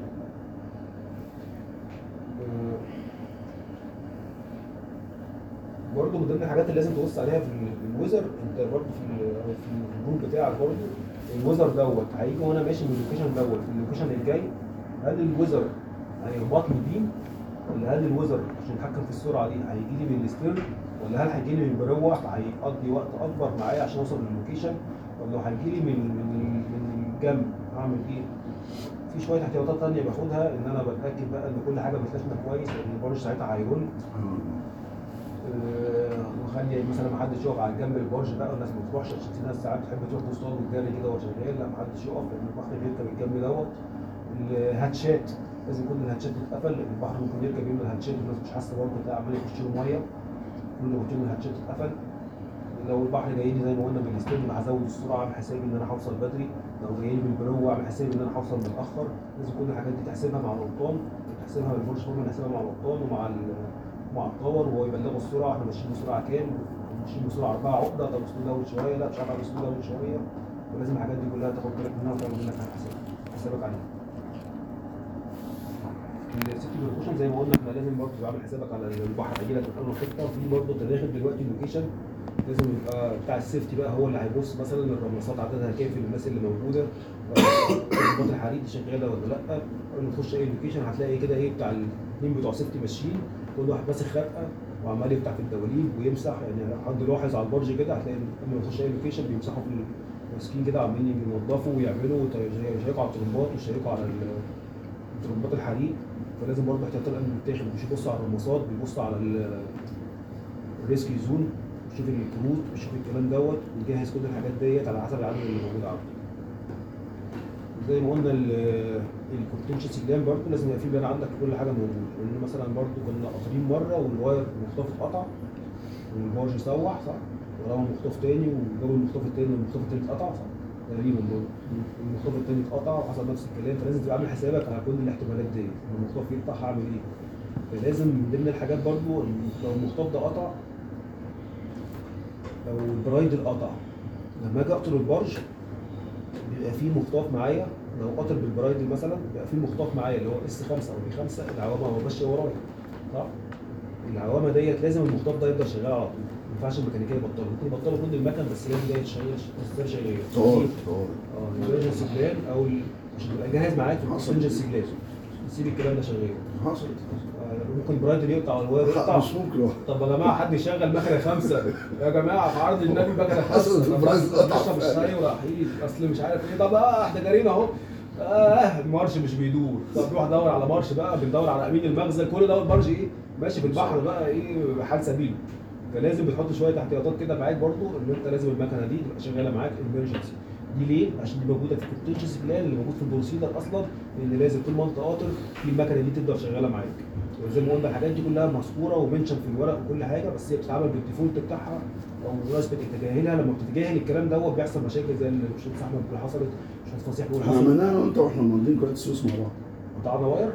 آه، برضه من ضمن الحاجات اللي لازم تبص عليها في ال- في الوزر انت برضه في ال- في الجروب بتاعك برضه الوزر دوت هيجي وانا ماشي من اللوكيشن دوت في اللوكيشن الجاي هل الوزر هيخبطني بيم ولا هل الوزر عشان يتحكم في السرعه دي هيجي لي من الستيرن ولا هل هيجي لي من بروح هيقضي وقت اكبر معايا عشان اوصل للوكيشن ولا هيجي لي من من من الجنب هعمل ايه؟ في شويه احتياطات تانية باخدها ان انا بتاكد بقى ان كل حاجه بتلاشنا كويس لان البرج ساعتها هيرن آه، وخلي مثلا ما حدش يقف على جنب البرج بقى والناس ما تروحش عشان في ناس ساعات بتحب تروح تصطاد وتجري كده وهو شغال لا ما حدش يقف لان البحر بيركب الجنب دوت الهاتشات لازم كل الهاتشات تتقفل لان البحر ممكن يركب يملى الهاتشات والناس مش حاسه برضه تلاقي عمال يخش له ميه كل ما كل الهاتشات تتقفل لو البحر جاي لي زي ما قلنا من الستيرن هزود السرعه اعمل حسابي ان انا هوصل بدري لو جاي لي من البرو اعمل حسابي ان انا هوصل متاخر لازم كل الحاجات دي تحسبها مع القبطان تحسبها مع البورش فورمان نحسبها مع القبطان ومع ال- مع الطور وهو يبلغه السرعه احنا ماشيين بسرعه كام ماشيين بسرعه 4 عقده طب اسلوب داون شويه لا مش عارف اعمل اسلوب داون شويه ولازم الحاجات دي كلها تاخد بالك منها وتعمل منك حساب حسابك عليها السيتي بروكوشن زي ما قلنا احنا لازم برضه تبقى عامل حسابك على البحر هيجي لك من اول خطه في برضه انت داخل دلوقتي اللوكيشن لازم يبقى بتاع السيفتي بقى هو اللي هيبص مثلا الرملصات عددها كافي للناس اللي موجوده ضباط الحريق دي شغاله ولا لا اول ما تخش اي لوكيشن هتلاقي كده ايه بتاع الاثنين بتوع سيفتي ماشيين كل واحد ماسك خرقه وعمال يفتح في الدواليب ويمسح يعني حد لاحظ على البرج كده هتلاقي قبل ما تخش اي لوكيشن بيمسحوا في ال- ماسكين كده عمالين ينظفوا ويعملوا ويشيكوا على الترمبات ويشيكوا على ال- ترمبات الحريق فلازم برضه احتياطات الامن بيتاخد مش يبص على الرمصات بيبص على ال- الريسكي زون يشوف الكروت ويشوف الكلام دوت ويجهز كل الحاجات ديت على حسب العدد اللي موجود عنده زي ما قلنا الكونتنشنسي بلان برضه لازم يبقى في بلان عندك كل حاجه موجوده لان مثلا برضه كنا قاطرين مره والواير المخطوف اتقطع والبارج سوح صح ورمى المخطوف تاني وجابوا المخطوف التاني والمخطوف التاني اتقطع صح تقريبا برضه المخطوف التاني اتقطع وحصل نفس الكلام فلازم تبقى عامل حسابك على كل الاحتمالات دي لما المخطوف يقطع هعمل ايه فلازم من ضمن الحاجات برضه لو المخطوف ده قطع لو البرايد قطع لما اجي اقطر البرج بيبقى فيه مخطاف معايا لو قاطر بالبرايد مثلا بيبقى فيه مخطاف معايا اللي هو اس 5 او بي 5 العوامه ماشيه ورايا صح؟ العوامه ديت لازم المخطاف ده يفضل شغال على طول ما ينفعش الميكانيكيه يبطله ممكن يبطلوا كل المكن بس لازم ده يشتغل يشتغل شغال طوارئ طوارئ اه الامرجنسي بلان او ال- عشان تبقى جاهز معاك في حصل. الامرجنسي بلان تسيب الكلام ده شغال حصلت آه، ممكن برايد يقطع والواير يقطع مش ممكن طب يا جماعه حد يشغل مكنه خمسه يا جماعه في عرض النبي مكنه حصل خمسه انا برايد بس قطع بشرب فعلا. الشاي ورايحين اصل مش عارف ايه طب اه احنا جارين اهو اه المارش مش بيدور طب روح دور على مارش بقى بندور على امين المخزن كل ده المارش ايه ماشي في البحر بقى ايه حال سبيله فلازم بتحط شويه احتياطات كده معاك برضو ان انت لازم المكنه دي تبقى شغاله معاك امرجنسي دي ليه؟ عشان دي موجوده في الكونتنشنسي بلان اللي موجود في البروسيدر اصلا ان لازم طول ما انت قاطر في المكنه دي تفضل شغاله معاك وزي ما قلنا الحاجات دي كلها مذكوره ومنشن في الورق وكل حاجه بس هي بتتعمل بالديفولت بتاعها او ناس بتتجاهلها لما بتتجاهل الكلام دوت بيحصل مشاكل زي اللي مش احمد اللي حصلت مش فصيح بيقول احنا حصلت عملناها انا وانت واحنا ماضيين قناه السويس مع بعض قطعنا واير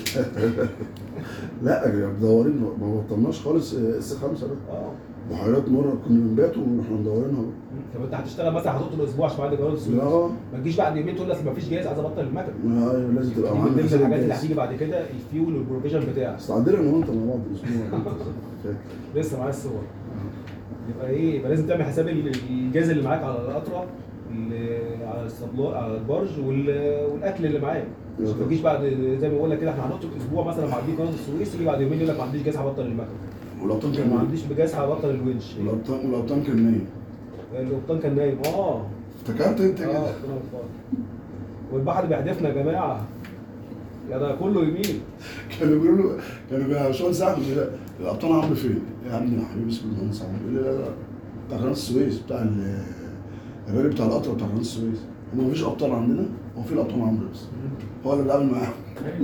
لا يا مدورين ما بطلناش خالص اس 5 ده اه بحيرات مره كنا بنبات واحنا مدورينها طب انت هتشتغل مثلا هتقطر اسبوع عشان بعد جواز السويس لا ما تجيش بعد يومين تقول لي اصل ما فيش جهاز عايز ابطل المكنه ما أيوة، لازم تبقى دي من معانا ضمن حساب الحاجات اللي الجهاز. هتيجي بعد كده الفيول والبروفيجن بتاعك بس عندنا انا وانت مع بعض اسبوع فاكر لسه معايا الصور يبقى ايه يبقى لازم تعمل حساب ال- الجاز اللي معاك على القطره اللي على الصبلا على البرج وال- والاكل اللي معاك عشان ما تجيش بعد زي ما بقول لك كده احنا هنقطر اسبوع مثلا معديين قناه السويس يجي بعد يومين يقول لك ما عنديش جاز هبطل المكنه والابطال كان ما نايم عنديش جاز هبطل الونش والابطال والابطال كان نايم القبطان كان نايم اه افتكرت انت اه كده ربنا يوفقك. والبحر بيحدفنا يا جماعه يا ده كله يمين كانوا بيقولوا له كانوا بيقولوا يا باشمهندس احمد لا، الابطال عمرو فين؟ يا عم يا حبيبي اسمه المهندس عمرو يقول لي لا لا بتاع قناه السويس بتاع ال- الراجل بتاع القطر بتاع قناه السويس هم مفيش ابطال عندنا هو في الابطال عمرو بس هو اللي بيتعامل معاهم ايوه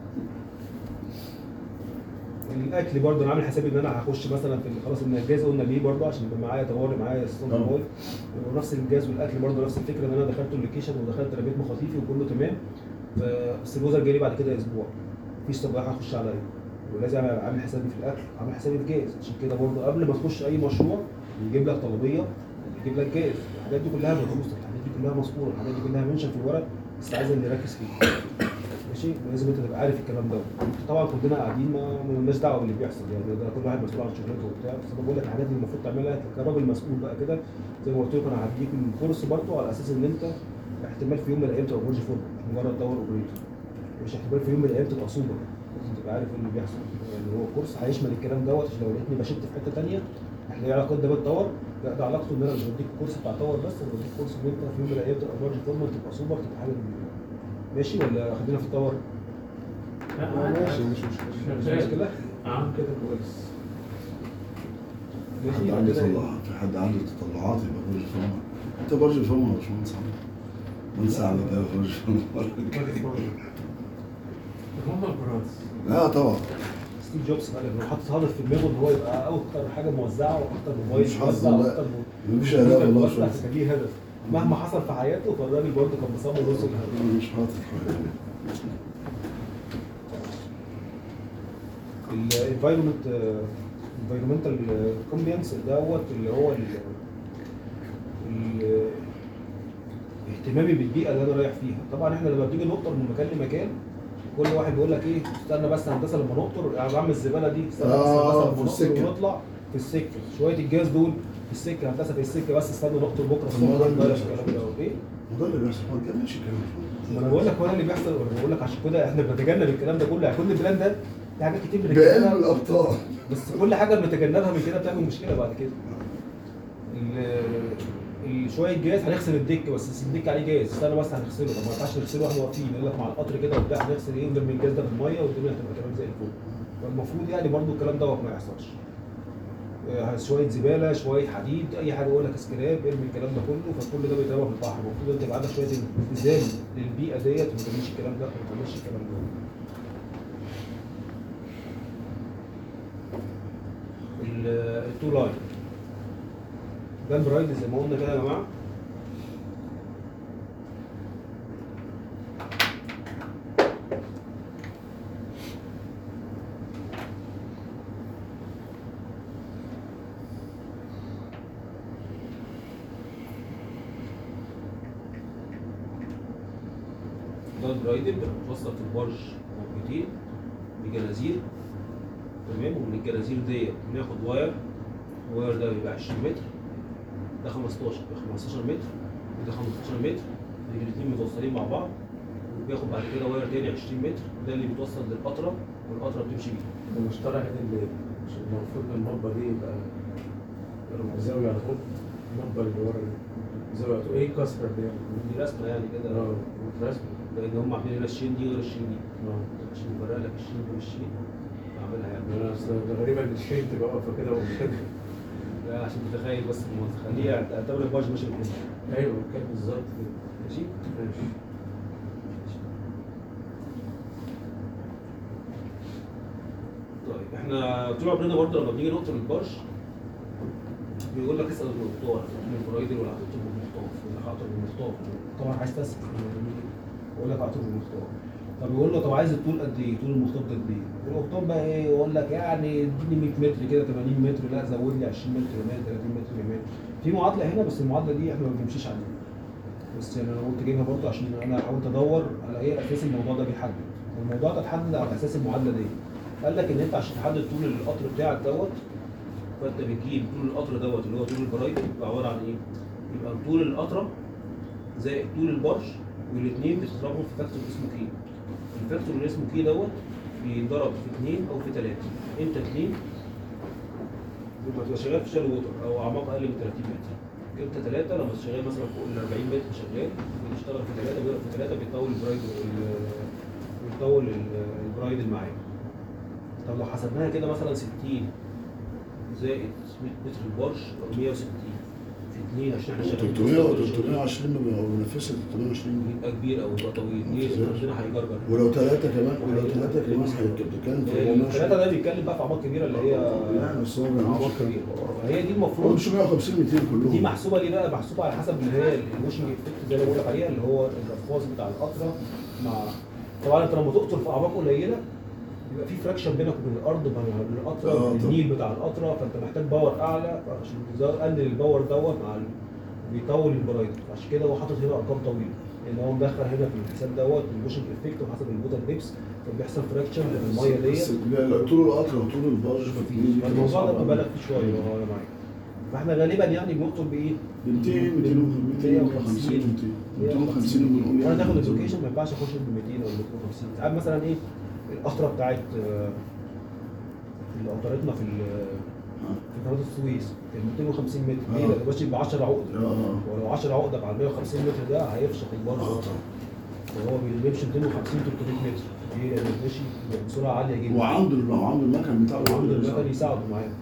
الاكل برضه انا عامل حسابي ان انا هخش مثلا في ال- خلاص ان الجاز قلنا ليه برضه عشان يبقى معايا طوارئ معايا الصوت طبعا. واقف ونفس الجاز والاكل برضه نفس الفكره ان انا دخلت اللوكيشن ودخلت رميت مخاطيفي وكله تمام ف- بس الوزر جاي لي بعد كده اسبوع مفيش طباخ هيخش عليا ولازم أبقى عامل حسابي في الاكل عامل حسابي في الجاز عشان كده برضه قبل ما تخش اي مشروع يجيب لك طلبيه يجيب لك جاز الحاجات دي كلها مدروسه الحاجات دي كلها مذكوره الحاجات دي كلها منشن في الورق بس عايز اللي يركز فيه ماشي لازم انت تبقى عارف الكلام ده طبعا كلنا قاعدين ما مالناش دعوه باللي بيحصل يعني ده كل واحد مسؤول عن شغلته وبتاع بس انا بقول لك الحاجات اللي المفروض تعملها كراجل مسؤول بقى كده زي ما قلت لكم انا هديك الكورس برضه على اساس ان انت احتمال في يوم من الايام تبقى برج فورم مش مجرد دور اوبريتور مش احتمال في يوم من الايام تبقى سوبر لازم تبقى عارف ايه اللي بيحصل يعني هو الكورس هيشمل الكلام دوت عشان لو لقيتني بشد في حته ثانيه احنا ايه علاقه ده بالتور لا ده علاقته ان انا مش بديك الكورس بتاع تور بس انا بديك كورس ان انت في يوم من الايام تبقى برج فورم تبقى سوبر تبقى حاجه كبيرة. ماشي ولا خلينا في التور؟ لا ماشي مش مشكله مش شغال مشكله اه كده كويس في ماشي حد يبقى عنده كده إيه؟ طلع في حد عنده تطلعات يبقى برج فما انت برج فما يا باشمهندس عمرو مهندس احمد ده برج فما هم البراس لا طبعا ستيف جوبز قال انه حاطط هدف في دماغه ان هو يبقى اكتر حاجه موزعه واكتر موبايل مش حظ موزع والله. واكتر مفيش اداء والله موزع شويه كان ليه هدف مهما حصل في حياته فالراجل برضه كان مصمم يوصل للهدف انا مش حاطط حاجه الانفايرمنت انفايرمنتال كومبينس دوت اللي هو ال ال- اهتمامي بالبيئه اللي انا رايح فيها طبعا احنا لما بنيجي نقطر من مكان لمكان كل واحد بيقول لك ايه استنى بس هندسه لما نقطر يعني بعمل الزباله دي استنى بس آه، هندسه في لما السكة. نقطر ونطلع في السكه شويه الجاز دول في السكه هندسه في السكه بس استنى نقطر بكره الصبح الموضوع نغير ده الكلام ده ايه وده اللي بيحصل ما تكملش الكلام ما انا بقول لك هو ده اللي بيحصل وانا بقول لك عشان كده احنا بنتجنب الكلام ده كله يعني كل البلان ده في حاجات كتير بقلب بنتجنبها الابطال بس كل حاجه بنتجنبها من كده بتعمل مشكله بعد كده ال- ال- شويه جاز هنغسل الدك بس الدك عليه جاز استنى بس هنغسله طب ما ينفعش نغسله واحنا واقفين يقول لك مع القطر كده وبتاع هنغسل ايه ونرمي الجاز ده في الميه والدنيا هتبقى تمام زي الفل فالمفروض يعني برضو الكلام دوت ما يحصلش آه، شويه زباله شويه حديد اي حاجه يقول لك سكراب ارمي الكلام ده كله فكل ده بيترمى في البحر المفروض انت يبقى عندك شويه التزام للبيئه ديت وما تعملش الكلام ده ما تعملش الكلام ده ال- التو لاين ده البرايد زي ما قلنا كده يا جماعه ده البرايدل بيبقى متوصل في البرج موجودين بجنازير تمام ومن الجنازير ديت بناخد واير الواير ده بيبقى 20 متر ده 15 يبقى 15 متر وده 15 متر الاثنين متوصلين مع بعض وبياخد بعد كده واير تاني 20 متر ده اللي بيتوصل للقطره والقطره بتمشي بيه المشترك ده اللي مش المفروض المربى دي يبقى زاوية على طول المربى اللي ورا دي. زاوية على طول ايه الكسرة دي يعني؟ دي رسمه يعني كده اه رسم لان هم عاملين هنا الشين دي غير الشين دي اه عشان يفرق لك الشين غير الشين اعملها يعني انا اصل ده غريبة ان الشين تبقى واقفة كده وكده لا عشان تتخيل بس المنظر خليه اعتبر الباج ماشي كده ايوه كده بالظبط كده ماشي ماشي طيب احنا طول عمرنا برضه لما بنيجي نقطر البرج بيقول لك اسال المختار من الفرايدل ولا هتقطر بالمختار ولا هقطر بالمختار طبعا عايز تسال يقول لك هقطر بالمختار طب يقول له طب عايز الطول قد ايه؟ طول المختار ده قد ايه؟ المختار بقى ايه؟ يقول لك يعني اديني 100 متر كده 80 متر لا زود لي 20 متر كمان 30 متر كمان في معادله هنا بس المعادله دي احنا ما بنمشيش عليها بس يعني انا قلت اجيبها برضه عشان انا حاولت ادور على ايه اساس الموضوع ده بيحدد الموضوع ده اتحدد على اساس المعادله دي قال لك ان انت عشان تحدد طول القطر بتاعك دوت فانت بتجيب طول القطر دوت اللي هو طول البرايدل يبقى عباره عن ايه؟ يبقى طول القطره زائد طول البرج والاثنين بتضربهم في فاكتور اسمه كي الفاكتور اللي اسمه كي دوت بيتضرب في اثنين او في ثلاثه امتى اثنين؟ يبقى تبقى شغال في شال ووتر او اعماق اقل من 30 متر انت ثلاثه لما شغال مثلا فوق ال 40 متر شغال بتشتغل في ثلاثه بيضرب في ثلاثه بيطول البرايد ال- بيطول ال- البرايد اللي معاه طب لو حسبناها كده مثلا 60 زائد 100 متر البرش او 160 في 2 عشان احنا شغالين 300 و 320 ما بينافسش 320 يبقى كبير او يبقى طويل ليه؟ كتير. ربنا هيجرجر ولو ثلاثة كمان ولو ثلاثة كمان هيبقى بتتكلم في 420 الثلاثه ده بيتكلم بقى في اعماق كبيره اللي هي يعني بس هو ما اعماق بيعملش كبيره فهي دي هو المفروض مش 150 200 كلهم دي محسوبه ليه بقى؟ محسوبه على حسب اللي هي الموشن افكت زي ما بقول لك عليها اللي هو الرفاز بتاع القطره مع طبعا انت لما تقطر في اعماق قليله بيبقى في فراكشن بينك وبين الارض وبين آه، القطره طبعا. النيل بتاع القطره فانت محتاج باور اعلى عشان تقلل الباور دوت مع ال- بيطول البرايد عشان كده هو حاطط هنا ارقام طويله لان هو مدخل هنا في الحساب دوت الموشن افكت وحسب الووتر ديبس فبيحصل فراكشن من الميه بس ديت لا، طول القطر وطول البرج فاكرين الموضوع ده مبالغ فيه شويه هو انا معاك فاحنا غالبا يعني بنقطر بايه؟ 200 250 250 بنقول وانا تاخد يعني اللوكيشن ما ينفعش اخش ب 200 او 250 ساعات مثلا ايه القطره بتاعت آه، اللي قطرتنا في ال- في قناه السويس كان 250 متر ليه؟ آه. لان ماشي ب 10 عقده اه ولو 10 عقده على 150 متر ده هيفشخ البرج اه وهو بيمشي 250 300 متر ليه؟ لان ماشي بسرعه عاليه جدا وعنده وعنده المكن بتاعه وعنده المكن يساعده معاه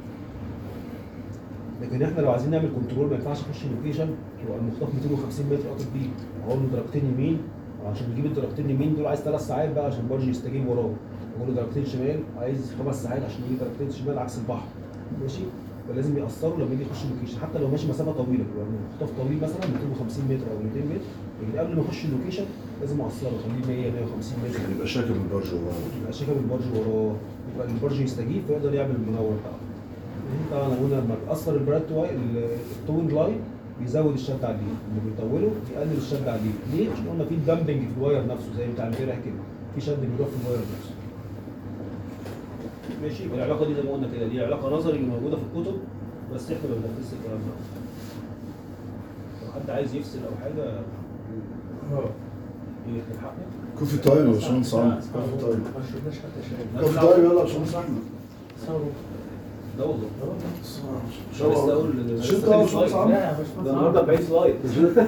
لكن احنا لو عايزين نعمل كنترول ما ينفعش نخش اللوكيشن يبقى المخطوف 250 متر قاطر بيه اقول له درجتين يمين عشان نجيب الدرجتين يمين دول عايز ثلاث ساعات بقى عشان البرج يستجيب وراه اقول له درجتين شمال عايز خمس ساعات عشان يجيب درجتين شمال عكس البحر ماشي فلازم يأثروا لما يجي يخش اللوكيشن حتى لو ماشي مسافه طويله يبقى المخطوف طويل مثلا 250 متر او 200 متر لكن قبل ما يخش اللوكيشن لازم اقصره اخليه 100 150 متر يبقى شاكر البرج وراه يبقى شايف البرج وراه يبقى البرج يستجيب فيقدر يعمل المنور بتاعه طبعا قلنا لما بيأثر البراد واي التوينج لاين بيزود الشد على الليف لما بيطوله بيقلل الشد على الليف ليه؟ عشان قلنا في دامبنج في الواير نفسه زي بتاع امبارح كده في شد بيروح في الواير نفسه ماشي يبقى العلاقه دي زي ما قلنا كده دي علاقه نظري اللي موجوده في الكتب بس احنا ما بننفذش الكلام ده لو حد عايز يفصل او حاجه يكتب حقه كوفي تايم يا باشمهندس عمرو كوفي تايم ما شربناش حتى شاي كوفي تايم يلا يا باشمهندس احمد صاروا ده والله مش لسه اقول شفت لسه أهو في شفت سلايد. عمرو؟ لا يا باشمهندس ده النهارده 40 سلايد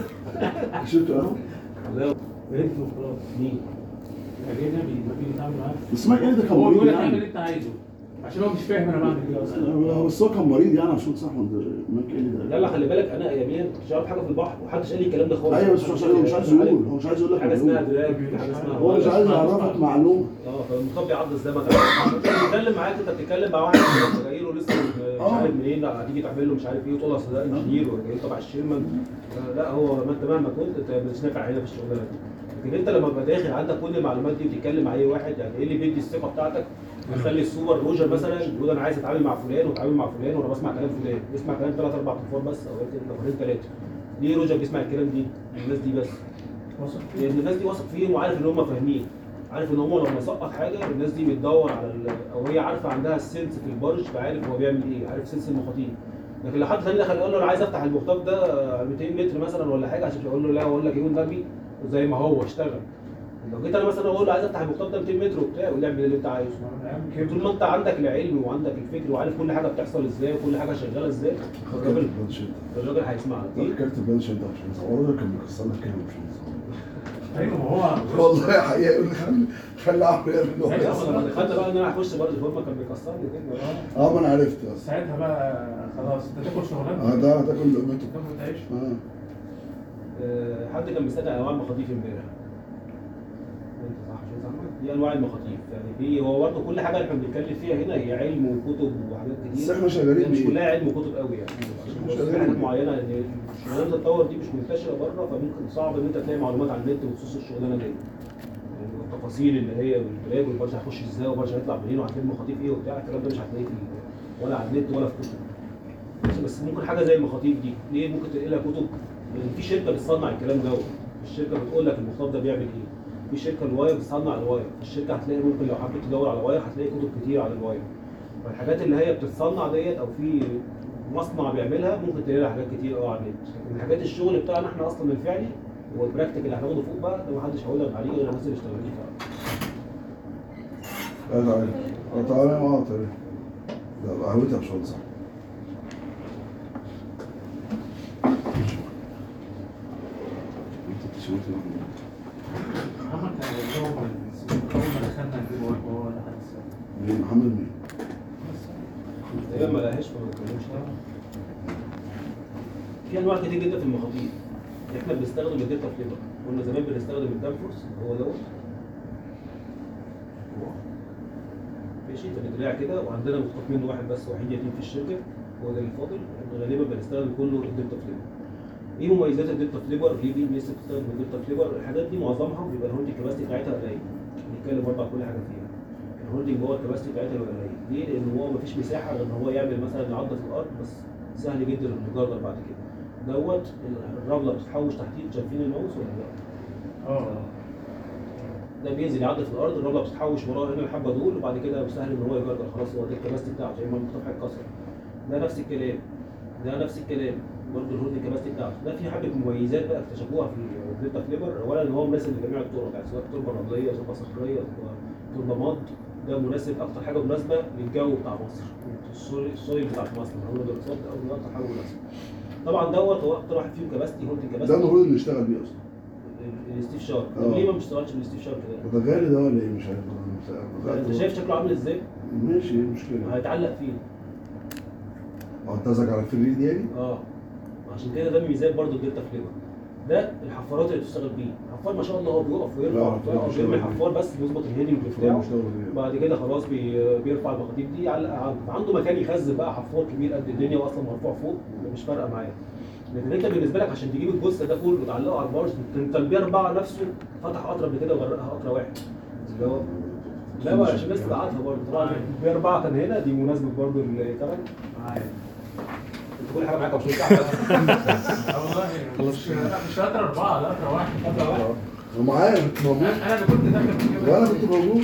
شفت اهو لا عرفت وخلاص مين؟ جايين بيجي يتعامل معاك اسماعيل ايه ده كان هو مريض بيقول لك اعمل يعني اللي انت عايزه عشان هو مش فاهم انا بعمل ايه اصلا هو بس هو كان مريض يعني عشان صح احمد ماك ايه ده لا لا خلي بالك انا اياميا ما كنتش عارف حاجه في البحر ومحدش قال لي الكلام ده خالص ايوه بس مش عايز هو مش عايز يقول هو مش عايز يقول لك حاجه اسمها معلومة. دراج حاجه اسمها هو مش عايز يعرفك معلومه اه فالمخاط بيعض ده ما تعرفش بيتكلم معاك انت بتتكلم مع واحد انت جاي له لسه مش آه. عارف منين لا هتيجي تعمل له مش عارف ايه وتقول له اصل ده انجينير ولا جاي تبع الشيرمان لا هو ما انت مهما كنت انت مش نافع هنا في الشغلانه دي لكن انت لما تبقى داخل عندك كل المعلومات دي بتتكلم مع اي واحد يعني ايه اللي بيدي الثقه بتاعتك بيخلي السوبر روجر مثلا يقول انا عايز اتعامل مع فلان واتعامل مع فلان وانا بسمع كلام فلان بيسمع كلام ثلاث اربع تنفار بس او نفرين ثلاثه ليه روجر بيسمع الكلام دي الناس دي بس واثق لان الناس دي واثق فيهم وعارف ان هم فاهمين عارف ان هم لما يسقط حاجه الناس دي بتدور على ال... او هي عارفه عندها السنس في البرج فعارف هو بيعمل ايه عارف سنس المخاطيم لكن لو حد ثاني دخل قال له انا عايز افتح المخطط ده 200 متر مثلا ولا حاجه عشان اقول له لا اقول لك ايه والنبي زي ما هو اشتغل لو جيت انا مثلا اقول له عايز افتح المخطط ده 200 متر وبتاع يقول لي اعمل اللي انت عايزه طول ما انت عندك العلم وعندك الفكر وعارف كل حاجه بتحصل ازاي وكل حاجه شغاله ازاي كارت الراجل البلانشيت الراجل هيسمعك ايه كارت البلانشيت ده عشان هو الراجل كان بيكسر لك كلمه مش ايوه ما هو والله حقيقه يقول لي خلي خلي عمرو يعمل له ايوه حاجة. لما دخلت بقى ان انا هخش برج فورما كان بيكسرني كده اه ما انا عرفت بس ساعتها بقى خلاص انت تاكل شغلانه اه ده ده كل لقمته تاكل تعيش اه آه، حد كان بيسأل عن انواع المخاطيف امبارح انت صح مش صح دي انواع المخاطيف يعني دي هو برضه كل حاجه احنا بنتكلم فيها هنا هي علم وكتب وحاجات بس كتير احنا شغالين هي مش بإيه؟ كلها علم وكتب قوي يعني عشان مش بس في شغالين حاجات بإيه؟ معينه لان الشغلانه التطور دي مش منتشره بره فممكن صعب ان انت تلاقي معلومات على النت بخصوص الشغلانه دي يعني التفاصيل اللي هي والبلاد والبرج هيخش ازاي والبرج هيطلع منين وهتلاقي المخاطيف ايه وبتاع الكلام ده مش هتلاقيه في ال- ولا على النت ولا في كتب بس- بس ممكن حاجه زي المخاطيف دي ليه ممكن تلاقي لها كتب لان في شركه بتصنع الكلام دوت الشركه بتقول لك المخطط ده بيعمل ايه في شركه الواير بتصنع الواير الشركه هتلاقي ممكن لو حبيت تدور على واير هتلاقي كتب كتير على الواير فالحاجات اللي هي بتتصنع ديت او في مصنع بيعملها ممكن تلاقي لها حاجات كتير قوي على النت لكن حاجات الشغل بتاعنا احنا اصلا الفعلي هو البراكتيك اللي هناخده فوق بقى ده محدش هيقول لك عليه غير الناس اللي اشتغلت فيه اه تعالى اه تعالى اه تعالى ده قهوتها مش صح سمعت محمد محمد كان بيجاوب اول ما دخلنا نجيبه هو ولا حد سأل. مين محمد مين؟ تقريبا ما لهاش فما بتكلمش في انواع كتير جدا في المخاطيف احنا بنستخدم الدلتا فليبر كنا زمان بنستخدم الدامفورس هو دوت ماشي فبيتباع كده وعندنا مخطوط منه واحد بس وحيد يتيم في الشركه هو ده الفاضل احنا غالبا بنستخدم كله الدلتا فليبر ايه مميزات الدلتا فليبر ليه ليه الناس بتستخدم الدلتا فليبر الحاجات دي معظمها بيبقى الهولدنج كباستي بتاعتها قليل نتكلم برضه على كل حاجه فيها الهولدنج هو الكباستي بتاعتها بيبقى قليل ليه؟ لان هو مفيش مساحه غير ان هو يعمل مثلا يعض في الارض بس سهل جدا انه يجرجر بعد كده دوت الرمله بتتحوش تحتيه شايفين الماوس ولا لا؟ اه ده بينزل يعض في الارض الرمله بتتحوش وراه هنا الحبه دول وبعد كده سهل ان هو يجرجر خلاص هو ده الكباستي بتاعته زي ما المخطط هيتكسر ده نفس الكلام ده نفس الكلام برضه الهولدنج كباستي بتاعته ده في حبه مميزات بقى اكتشفوها في الدلتا فليبر اولا ان هو مناسب لجميع الطرق يعني سواء تربه رمليه تربه صخريه تربه مض ده مناسب اكتر حاجه مناسبه للجو بتاع مصر السوري السوري بتاع مصر هو ده الاقتصاد ده اكتر حاجه مناسبه طبعا دوت هو اكتر واحد فيهم كباستي هولدنج ده كباستي المفروض اللي يشتغل بيه اصلا ستيف شارك آه. طب ليه ما بيشتغلش بالستيف شارك ده؟ وده غالي ده ولا ايه مش عارف انت شايف شكله عامل ازاي؟ ماشي ايه المشكله؟ هيتعلق فين؟ هو انت قصدك على الفري دي يعني؟ اه عشان كده ده ميزات برضه الدلتا فليبر ده الحفارات اللي بتشتغل بيه الحفار ما شاء الله هو بيقف لا، ويرفع الحفار ويقف بيشتغل ويرمي بيه. حفار بس يظبط الهيدنج بتاعه مشتغل بيه. بعد كده خلاص بي بيرفع المخاطيف دي يعلق عنده عنده مكان يخزن بقى حفار كبير قد الدنيا واصلا مرفوع فوق مش فارقه معاه لكن انت بالنسبه لك عشان تجيب الجثه ده كله وتعلقه على البارج انت البي 4 نفسه فتح قطره قبل كده وغرقها قطره واحد اللي هو لا بقى عشان الناس تبعتها برضه طبعا البي 4 كان هنا دي مناسبه برضه الكلام معايا كل حاجه معاك مش اه والله مش لا، مش قطر اربعه لا قطر واحد قطره واحد ومعايا كنت موجود انا اللي كنت داخل في الجبل. وانا كنت موجود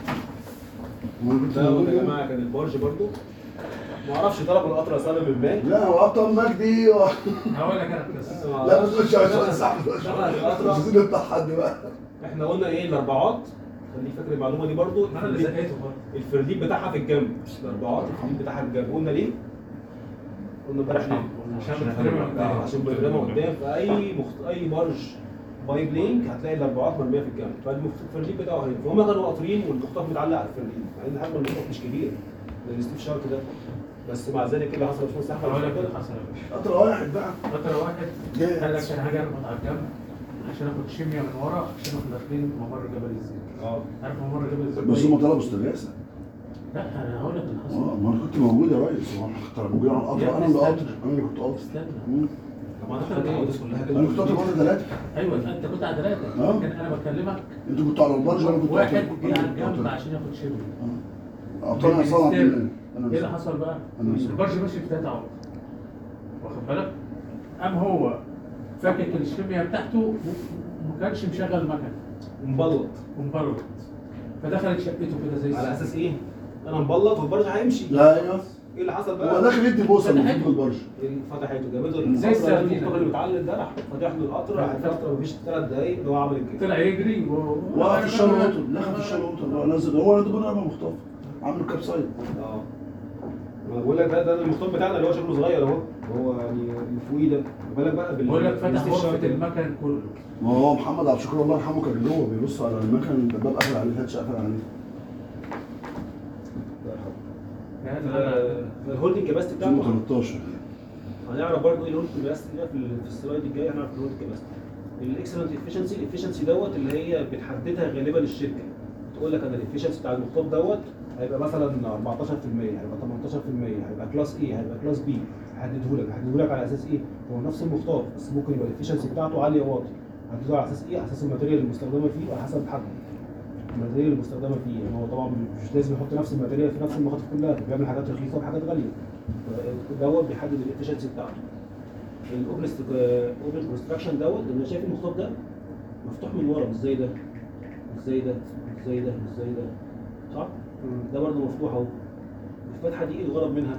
وانا كنت ده موجود يا جماعه كان البارج برضه ما اعرفش طلب القطره سبب ما لا هو ابطال مجدي و... هقول لك انا القصه لا ما تقولش عشان صح القطرة. مش عايزين نفتح حد بقى احنا قلنا ايه الاربعات خليك فاكر المعلومه دي برضه انا اللي زقيته برضه الفرديب بتاعها في الجنب الاربعات الفرديب بتاعها في الجنب قلنا ليه؟ قلنا امبارح ليه؟ عشان بتترمي قدام. آه، عشان بيترمى قدام في اي مخت... اي برج بايب لينك هتلاقي الاربعات مرميه في الجنب فالفرديب بتاعه هنا فهم كانوا قاطرين والمخطط متعلق على الفرديب مع ان حجم المخطط مش كبير زي ستيف شارك ده بس مع ذلك كده حصل مش مساحه هقول لك اللي حصل يا باشا قطر واحد بقى قطر واحد جاهز. قال لك انا هاجي اربط على الجنب عشان اخد شيميا من ورا عشان احنا داخلين ممر جبل الزيت اه عارف ممر جبل الزيت بس هم طلبوا استغاثه لا انا هقول لك اللي حصل اه ما انا كنت موجود يا ريس هو احنا كنت موجود على القطر يا انا اللي استنى. قاطر انا اللي كنت قاطر استنى مم. طب ما احنا الحوادث كلها كده انا كنت قاطر قطر ثلاثه ايوه انت كنت على ثلاثه آه. لكن انا بكلمك انتوا كنتوا على البرج وانا كنت واحد قاطر جه على أنا كنت الجنب قاطر. عشان ياخد شيميا اه ابطال انا صنع بالستيل. انا ايه اللي حصل بقى؟ أنا مسؤول. البرج ماشي في ثلاثة عمر واخد بالك؟ قام هو فاكك الشيميا بتاعته وما كانش مشغل المكنه مبلط ومبرد فدخلت شقته كده زي على السقف. اساس ايه؟ انا مبلط والبرج هيمشي لا ايوه ايه اللي حصل هو بقى؟ داخل يدي بوصه من فتحته. فوق البرج فتحته جابته له زي القطر، السردين. القطر اللي متعلق ده راح فتح له القطر راح القطر مفيش ثلاث دقايق اللي هو عمل كده طلع يجري و... وقف الشارع وطر دخل في الشارع وطر هو نزل هو اللي دبر ابو مخطوف عامل كاب سايد اه ما بقول لك ده ده المخطوط بتاعنا اللي هو شكله صغير اهو هو يعني اللي فوقيه ده خد بالك بقى بال بقول لك فتح بالستيشن غرفه كده. المكن كله ما هو محمد عبد الشكور الله يرحمه كان جوه بيبص على المكن الباب قفل عليه الهاتش قفل عليه يعني آه، الهولدنج كاباستي بتاعته 2013 هنعرف برضه ايه الهولدنج كاباستي ده في ال- في السلايد الجاي هنعرف الهولدنج كاباستي الاكسلنت افشنسي الافشنسي دوت اللي هي بتحددها غالبا الشركه تقول لك انا الافشنسي بتاع المخطوط دوت هيبقى مثلا 14% هيبقى 18% هيبقى كلاس ايه هيبقى كلاس بي هحدده لك هحدده لك على اساس ايه هو نفس المخطوط بس ممكن يبقى الافشنسي بتاعته عاليه واطي هحدده على اساس ايه على اساس الماتيريال المستخدمه فيه وعلى حسب حجمه الماتيريال المستخدمه فيه يعني هو طبعا مش لازم يحط نفس الماتيريال في نفس المخاطف كلها بيعمل حاجات رخيصه وحاجات غاليه دوت بيحدد الافشنسي بتاعته الاوبن اوبن كونستراكشن دوت انا شايف المخطوط ده مفتوح من ورا مش زي ده مش زي ده مش زي ده مش زي ده صح؟ ده برضه مفتوح اهو الفتحه دي ايه الغرض منها؟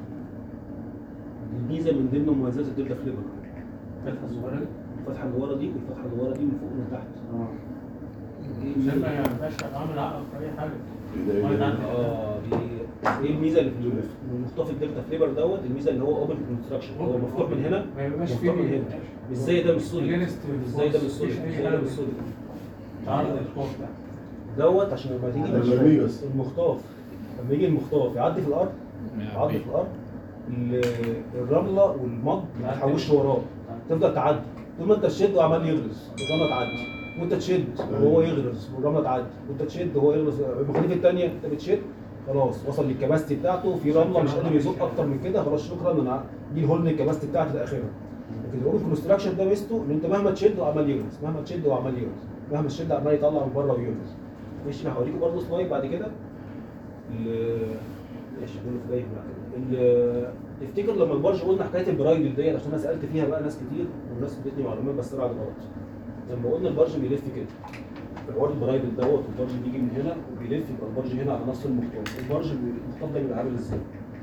الميزه من ضمن مميزات الدلتا فليبر الفتحه الصغيره دي الفتحه اللي ورا دي والفتحه اللي ورا دي من فوق ومن تحت عشان ما ينفعش عامل عقب في اي حاجه إيه ده، إيه ده؟ اه دي ايه الميزه اللي في المخطوف الدلتا فليبر دوت الميزه اللي هو اوبن كونستراكشن هو مفتوح من هنا ما يبقاش مفتوح من فيه هنا مش زي ده مش سوليد جينست مش زي ده مش سوليد مفيش مش أي زي ده حاجة مش سوليد تعرض الخوف ده دوت عشان لما تيجي ده برميل بس. المخطاف لما يجي المخطاف يعدي في الارض يعدي في الارض ال- الرمله والمج ما تحوش وراه تفضل تعدي طول ما انت تشد وعمال يغرز الرمله تعدي وانت تشد وهو يغرز والرمله تعدي وانت تشد وهو يغرز المخاليف الثانيه انت بتشد خلاص وصل للكباستي بتاعته في رمله مش قادر يزق اكتر من كده خلاص شكرا انا دي الهولد الكباستي بتاعتي لاخرها لكن الاوبن كونستراكشن ده ميزته ان انت مهما تشد وعمال يغرز مهما تشد وعمال يغرز مهما تشد عمال يطلع من بره ويغرز ماشي انا هوريكم برضه سلايد بعد كده ال- ماشي كله في جاي بعد كده ال- تفتكر لما البرج قلنا حكايه البرايدل ديت عشان انا سالت فيها بقى ناس كتير والناس ادتني معلومات بس طلعت غلط لما قلنا البرج بيلف كده الحوار البرايدل دوت والبرج بيجي من هنا وبيلف يبقى البرج هنا على نص المخطاف البرج بي- المخطاف ده بيبقى عامل ازاي؟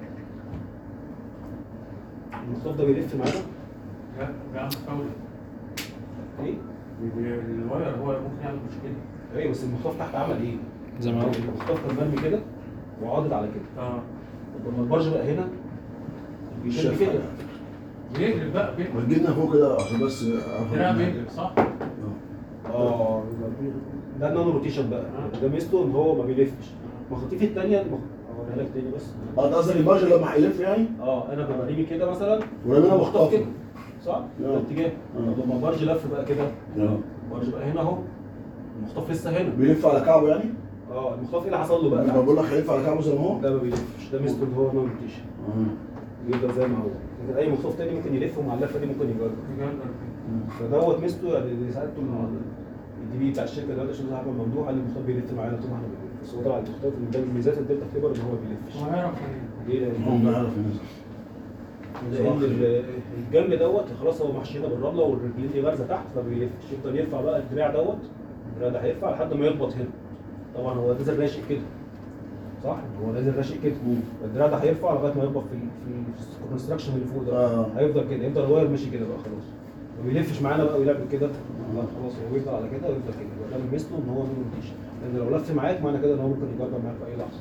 المخطاف ده بيلف معانا لا بيعمل فاول ايه؟ الواير هو ممكن يعمل مشكله ايوه بس المخطاف تحت عمل ايه؟ زي ما هو المخطاف كان مرمي كده وعاضد على كده اه طب لما البرج بقى هنا بيشد الشفة كده يعني. بيقلب بقى بيقلب ما تجينا فوق كده عشان بس أفهم. الدراع بيقلب صح؟ آه. اه ده النانو روتيشن بقى ده ميزته ان هو ما بيلفش المخاطيف الثانيه اوريها لك تاني بس اه ده قصدك البرج لما هيلف يعني اه انا ببقى ريمي كده مثلا ورمينا مخطوف مخطوف كده صح؟ ده آه. اتجاه آه. طب لما البرج لف بقى كده اه البرج بقى هنا اهو المخطوف لسه هنا بيلف على كعبه يعني؟ اه المخطوف ايه اللي حصل له لما بقى؟ بقول لك هيلف على كعبه زي ما هو؟ ده ما بيلفش ده ميزته ان هو نانو روتيشن اه يفضل زي ما هو لكن اي مخطوف تاني ممكن يلف ومع اللفه دي ممكن يجرب بيجرب فدوت ميزته يعني اللي سالته الدي بي بتاع الشركه دلوقتي عشان صاحب الممدوح قال لي المخطوط بيلف معانا طول ما احنا بنلف بس هو طبعا المخطوط من ده من ميزات الدلتا فليبر ان هو ما بيلفش هو هيعرف منين؟ ليه؟ لان هم بيعرف الناس لان ال- الجنب دوت خلاص هو محشي هنا بالرمله والرجلين دي غارزه تحت فما بيلفش يفضل يرفع بقى الدراع دوت الدراع ده هيرفع لحد ما يخبط هنا طبعا هو نازل راشق كده صح؟ هو نازل راشق كده الدراع ده هيرفع لغايه ما يخبط في في الكونستراكشن اللي فوق ده آه. هيفضل كده يفضل الواير ماشي كده بقى خلاص ما بيلفش معانا بقى ويلعب كده لا خلاص هو بيفضل على كده ويفضل كده يبقى ده من ميزته ان هو نون روتيشن لان لو لف معاك معنى كده ان هو ممكن يجرب معاك في اي لحظه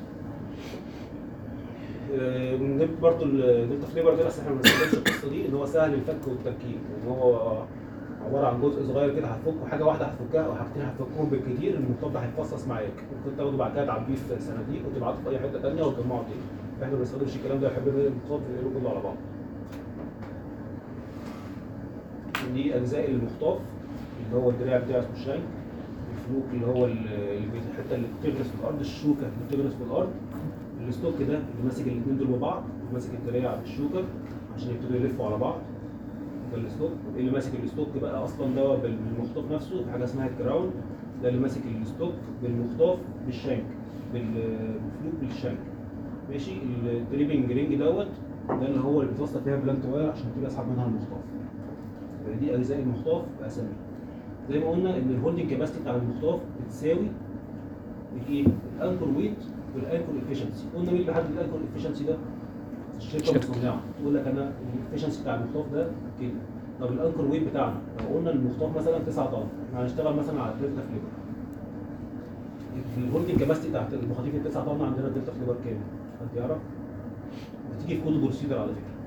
آه، من برضه الدلتا فليبر ده بس احنا ما بنستخدمش القصه دي ان هو سهل الفك والتركيب ان هو عباره عن جزء صغير كده هتفكه حاجه واحده هتفكها او حاجتين هتفكهم بالكتير المطلب ده هيتفصص معاك ممكن تاخده بعد كده تعبيه في صناديق وتبعته في اي حته ثانيه وتجمعه تاني احنا ما بنستخدمش الكلام ده بنحب المطلب نقله كله على بعض دي اجزاء المخطاف اللي هو الدراع بتاع اسمه الشاي الفلوك اللي هو ال- اللي بي- الحته اللي بتغرس في الارض الشوكه اللي بتغرس في الارض الستوك ده اللي ماسك الاثنين دول ببعض وماسك الدراع بالشوكه عشان يبتدوا يلفوا على بعض ده الستوك اللي ماسك الستوك بقى اصلا ده بال- بالمخطاف نفسه في حاجه اسمها الكراون ده اللي ماسك الستوك بالمخطاف بالشانك بال- بالفلوك بالشانك ماشي التريبنج رينج دوت ده اللي هو اللي بتوصل فيها بلانت واير عشان تيجي اسحب منها المخطاف يبقى دي اجزاء المخطاف باسامي زي ما قلنا ان الهولدنج كاباسيتي بتاع المخطاف بتساوي الايه؟ الانكر ويت والانكر افشنسي قلنا مين اللي بيحدد الانكر افشنسي ده؟ الشركه الشركة. المصنعه تقول لك انا الافشنسي بتاع المخطاف ده كده طب الانكر ويت بتاعنا لو قلنا المخطاف مثلا 9 طن احنا هنشتغل مثلا على الدلتا فليبر الهولدنج كاباسيتي بتاعت المخاطيف ال 9 طن عندنا الدلتا فليبر كام؟ حد يعرف؟ بتيجي في كود بروسيدر على فكره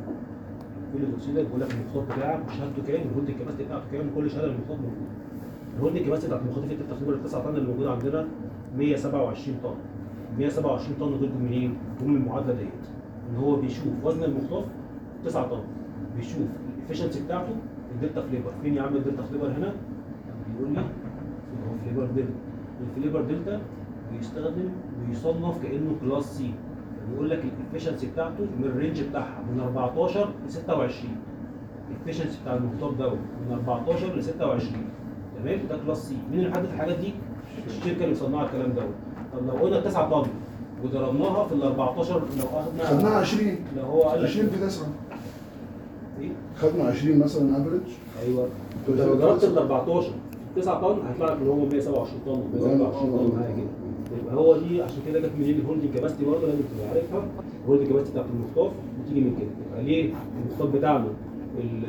كل بروسيدر بيقول لك المخطوط بتاعك وشهادته كام والهولدنج كاباسيتي بتاعته كام كل شهاده المخطوط موجود الهولدنج كاباسيتي بتاعت المخاطيف الدلتا فليبر ال 9 طن اللي موجوده عندنا 127 طن 127 طن دول جم منين؟ جم من المعادله ديت ان هو بيشوف وزن المخطوط 9 طن بيشوف الافشنسي بتاعته الدلتا فليبر فين يا عم الدلتا فليبر هنا؟ بيقول لي هو فليبر دلتا الفليبر دلتا بيستخدم بيصنف كانه كلاس سي بيقول لك الافشنسي بتاعته من الرينج بتاعها من 14 ل 26 الافشنسي بتاع المخطوط دوت من 14 ل 26 تمام ده كلاس سي مين اللي محدد الحاجات دي؟ الشركه اللي مصنعه الكلام دوت طب لو قلنا 9 طن وضربناها في ال 14 لو خدناها اخدنا 20 لو هو قال لك 20 في 9 ايه؟ خدنا 20 مثلا افريج ايوه انت لو ضربت ال 14 9 طن هيطلع لك ان هو 127 طن 127 طن حاجه كده يبقى هو دي عشان كده جت منين الهولدنج كاباستي برضه لازم تبقى عارفها الهولدنج كاباستي بتاعت المخطاف بتيجي من كده يبقى ليه المخطاف بتاعنا ال-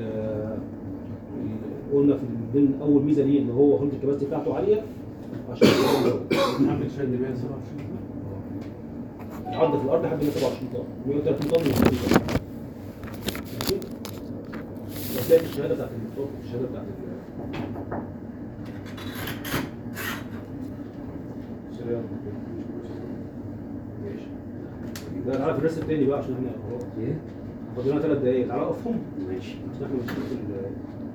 ال- قلنا في من اول ميزه ليه ان هو هولدنج كاباستي بتاعته عاليه عشان كده دوت. عامل شد 127 العرض في الارض لحد 127 طن 130 طن و 130 طن ماشي وهتلاقي الشهاده بتاعت المطاف الشهاده بتاعت ال- الشهادة ماشي ده تعالى في الرسم التاني بقى عشان احنا خلاص ايه؟ فاضل لنا ثلاث دقايق تعالى اقفهم ماشي عشان احنا بنشوف ال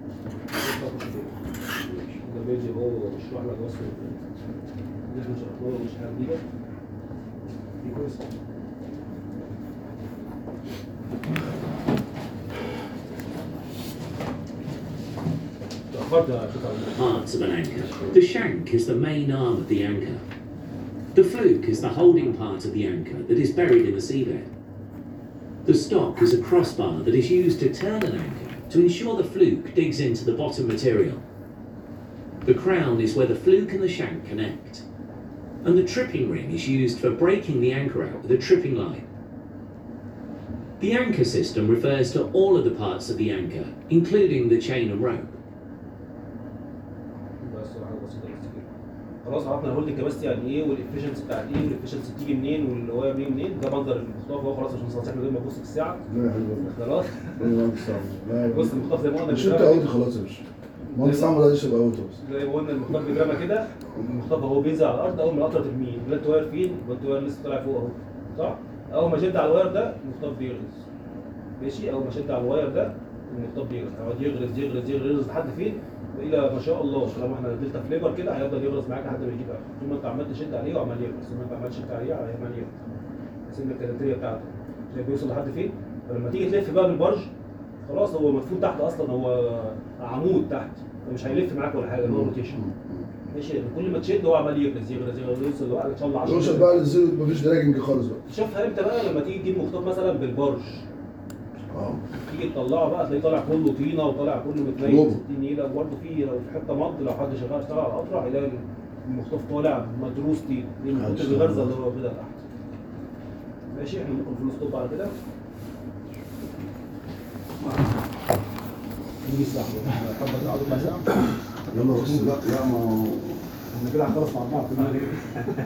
ده بيجي هو بيشرح لك وصف اللي احنا شرحناه له مش حاجه جديده دي كويس تأخرت يا شيخ عبد الله. parts of an anchor. The shank is the main arm of the anchor. The fluke is the holding part of the anchor that is buried in the seabed. The stock is a crossbar that is used to turn an anchor to ensure the fluke digs into the bottom material. The crown is where the fluke and the shank connect. And the tripping ring is used for breaking the anchor out with a tripping line. The anchor system refers to all of the parts of the anchor, including the chain and rope. بس حاجه بسيطه بس كده خلاص عرفنا الهولدنج كاباسيتي يعني ايه والافشنسي بتاعت ايه والافشنسي بتيجي منين والواير بيجي منين ده منظر المخطاف هو خلاص عشان صحيح من غير ما تبص في الساعه لا يا حبيبي خلاص والله مستعمل لا بص المخطاف زي ما قلنا مش انت بيترمى- اوت خلاص يا باشا ما هو مستعمل ده يشرب اوت بس زي ما قلنا المخطاف بيترمى كده المخطاف هو بينزل على الارض اول ما القطره ترميه البلاد واير فين؟ البلاد واير لسه طالع فوق اهو صح؟ اول ما شد على الواير ده المخطاف بيغرز ماشي اول ما شد على الواير ده المخطاف بيغرز هيقعد يغرز يغرز يغرز لحد فين؟ الى ما شاء الله طالما احنا دلتا فليفر كده هيفضل يغرز معاك لحد ما يجيب اخر طول ما انت عمال تشد عليه وعمال يغرز طول ما انت عمال تشد عليه عمال يغرز سن الكاركتيريا بتاعته شايف بيوصل لحد فين؟ فلما تيجي تلف بقى بالبرج خلاص هو مدفون تحت اصلا هو عمود تحت فمش هيلف معاك ولا حاجه هو روتيشن ماشي كل ما تشد هو عمال يغرز يغرز يغرز يوصل لوقت ان شاء الله 10 يوصل بقى للزيرو مفيش دراجنج خالص بقى شوفها امتى بقى لما تيجي تجيب مخطوط مثلا بالبرج اه تيجي تطلعه بقى تلاقيه طالع كله طينه وطالع كله متنيل لوبو. 60 نيله وبرده في لو في حته مض لو حد شغال اشتغل على القطره هيلاقي المخطوط طالع مدروس طين دي من كتر الغرزه اللي هو كده تحت ماشي احنا ممكن فلوس ستوب على كده نيجي الساعه حابه تقعدوا بقى ساعه يلا بس لا لا ما هو احنا كده هنخلص مع بعض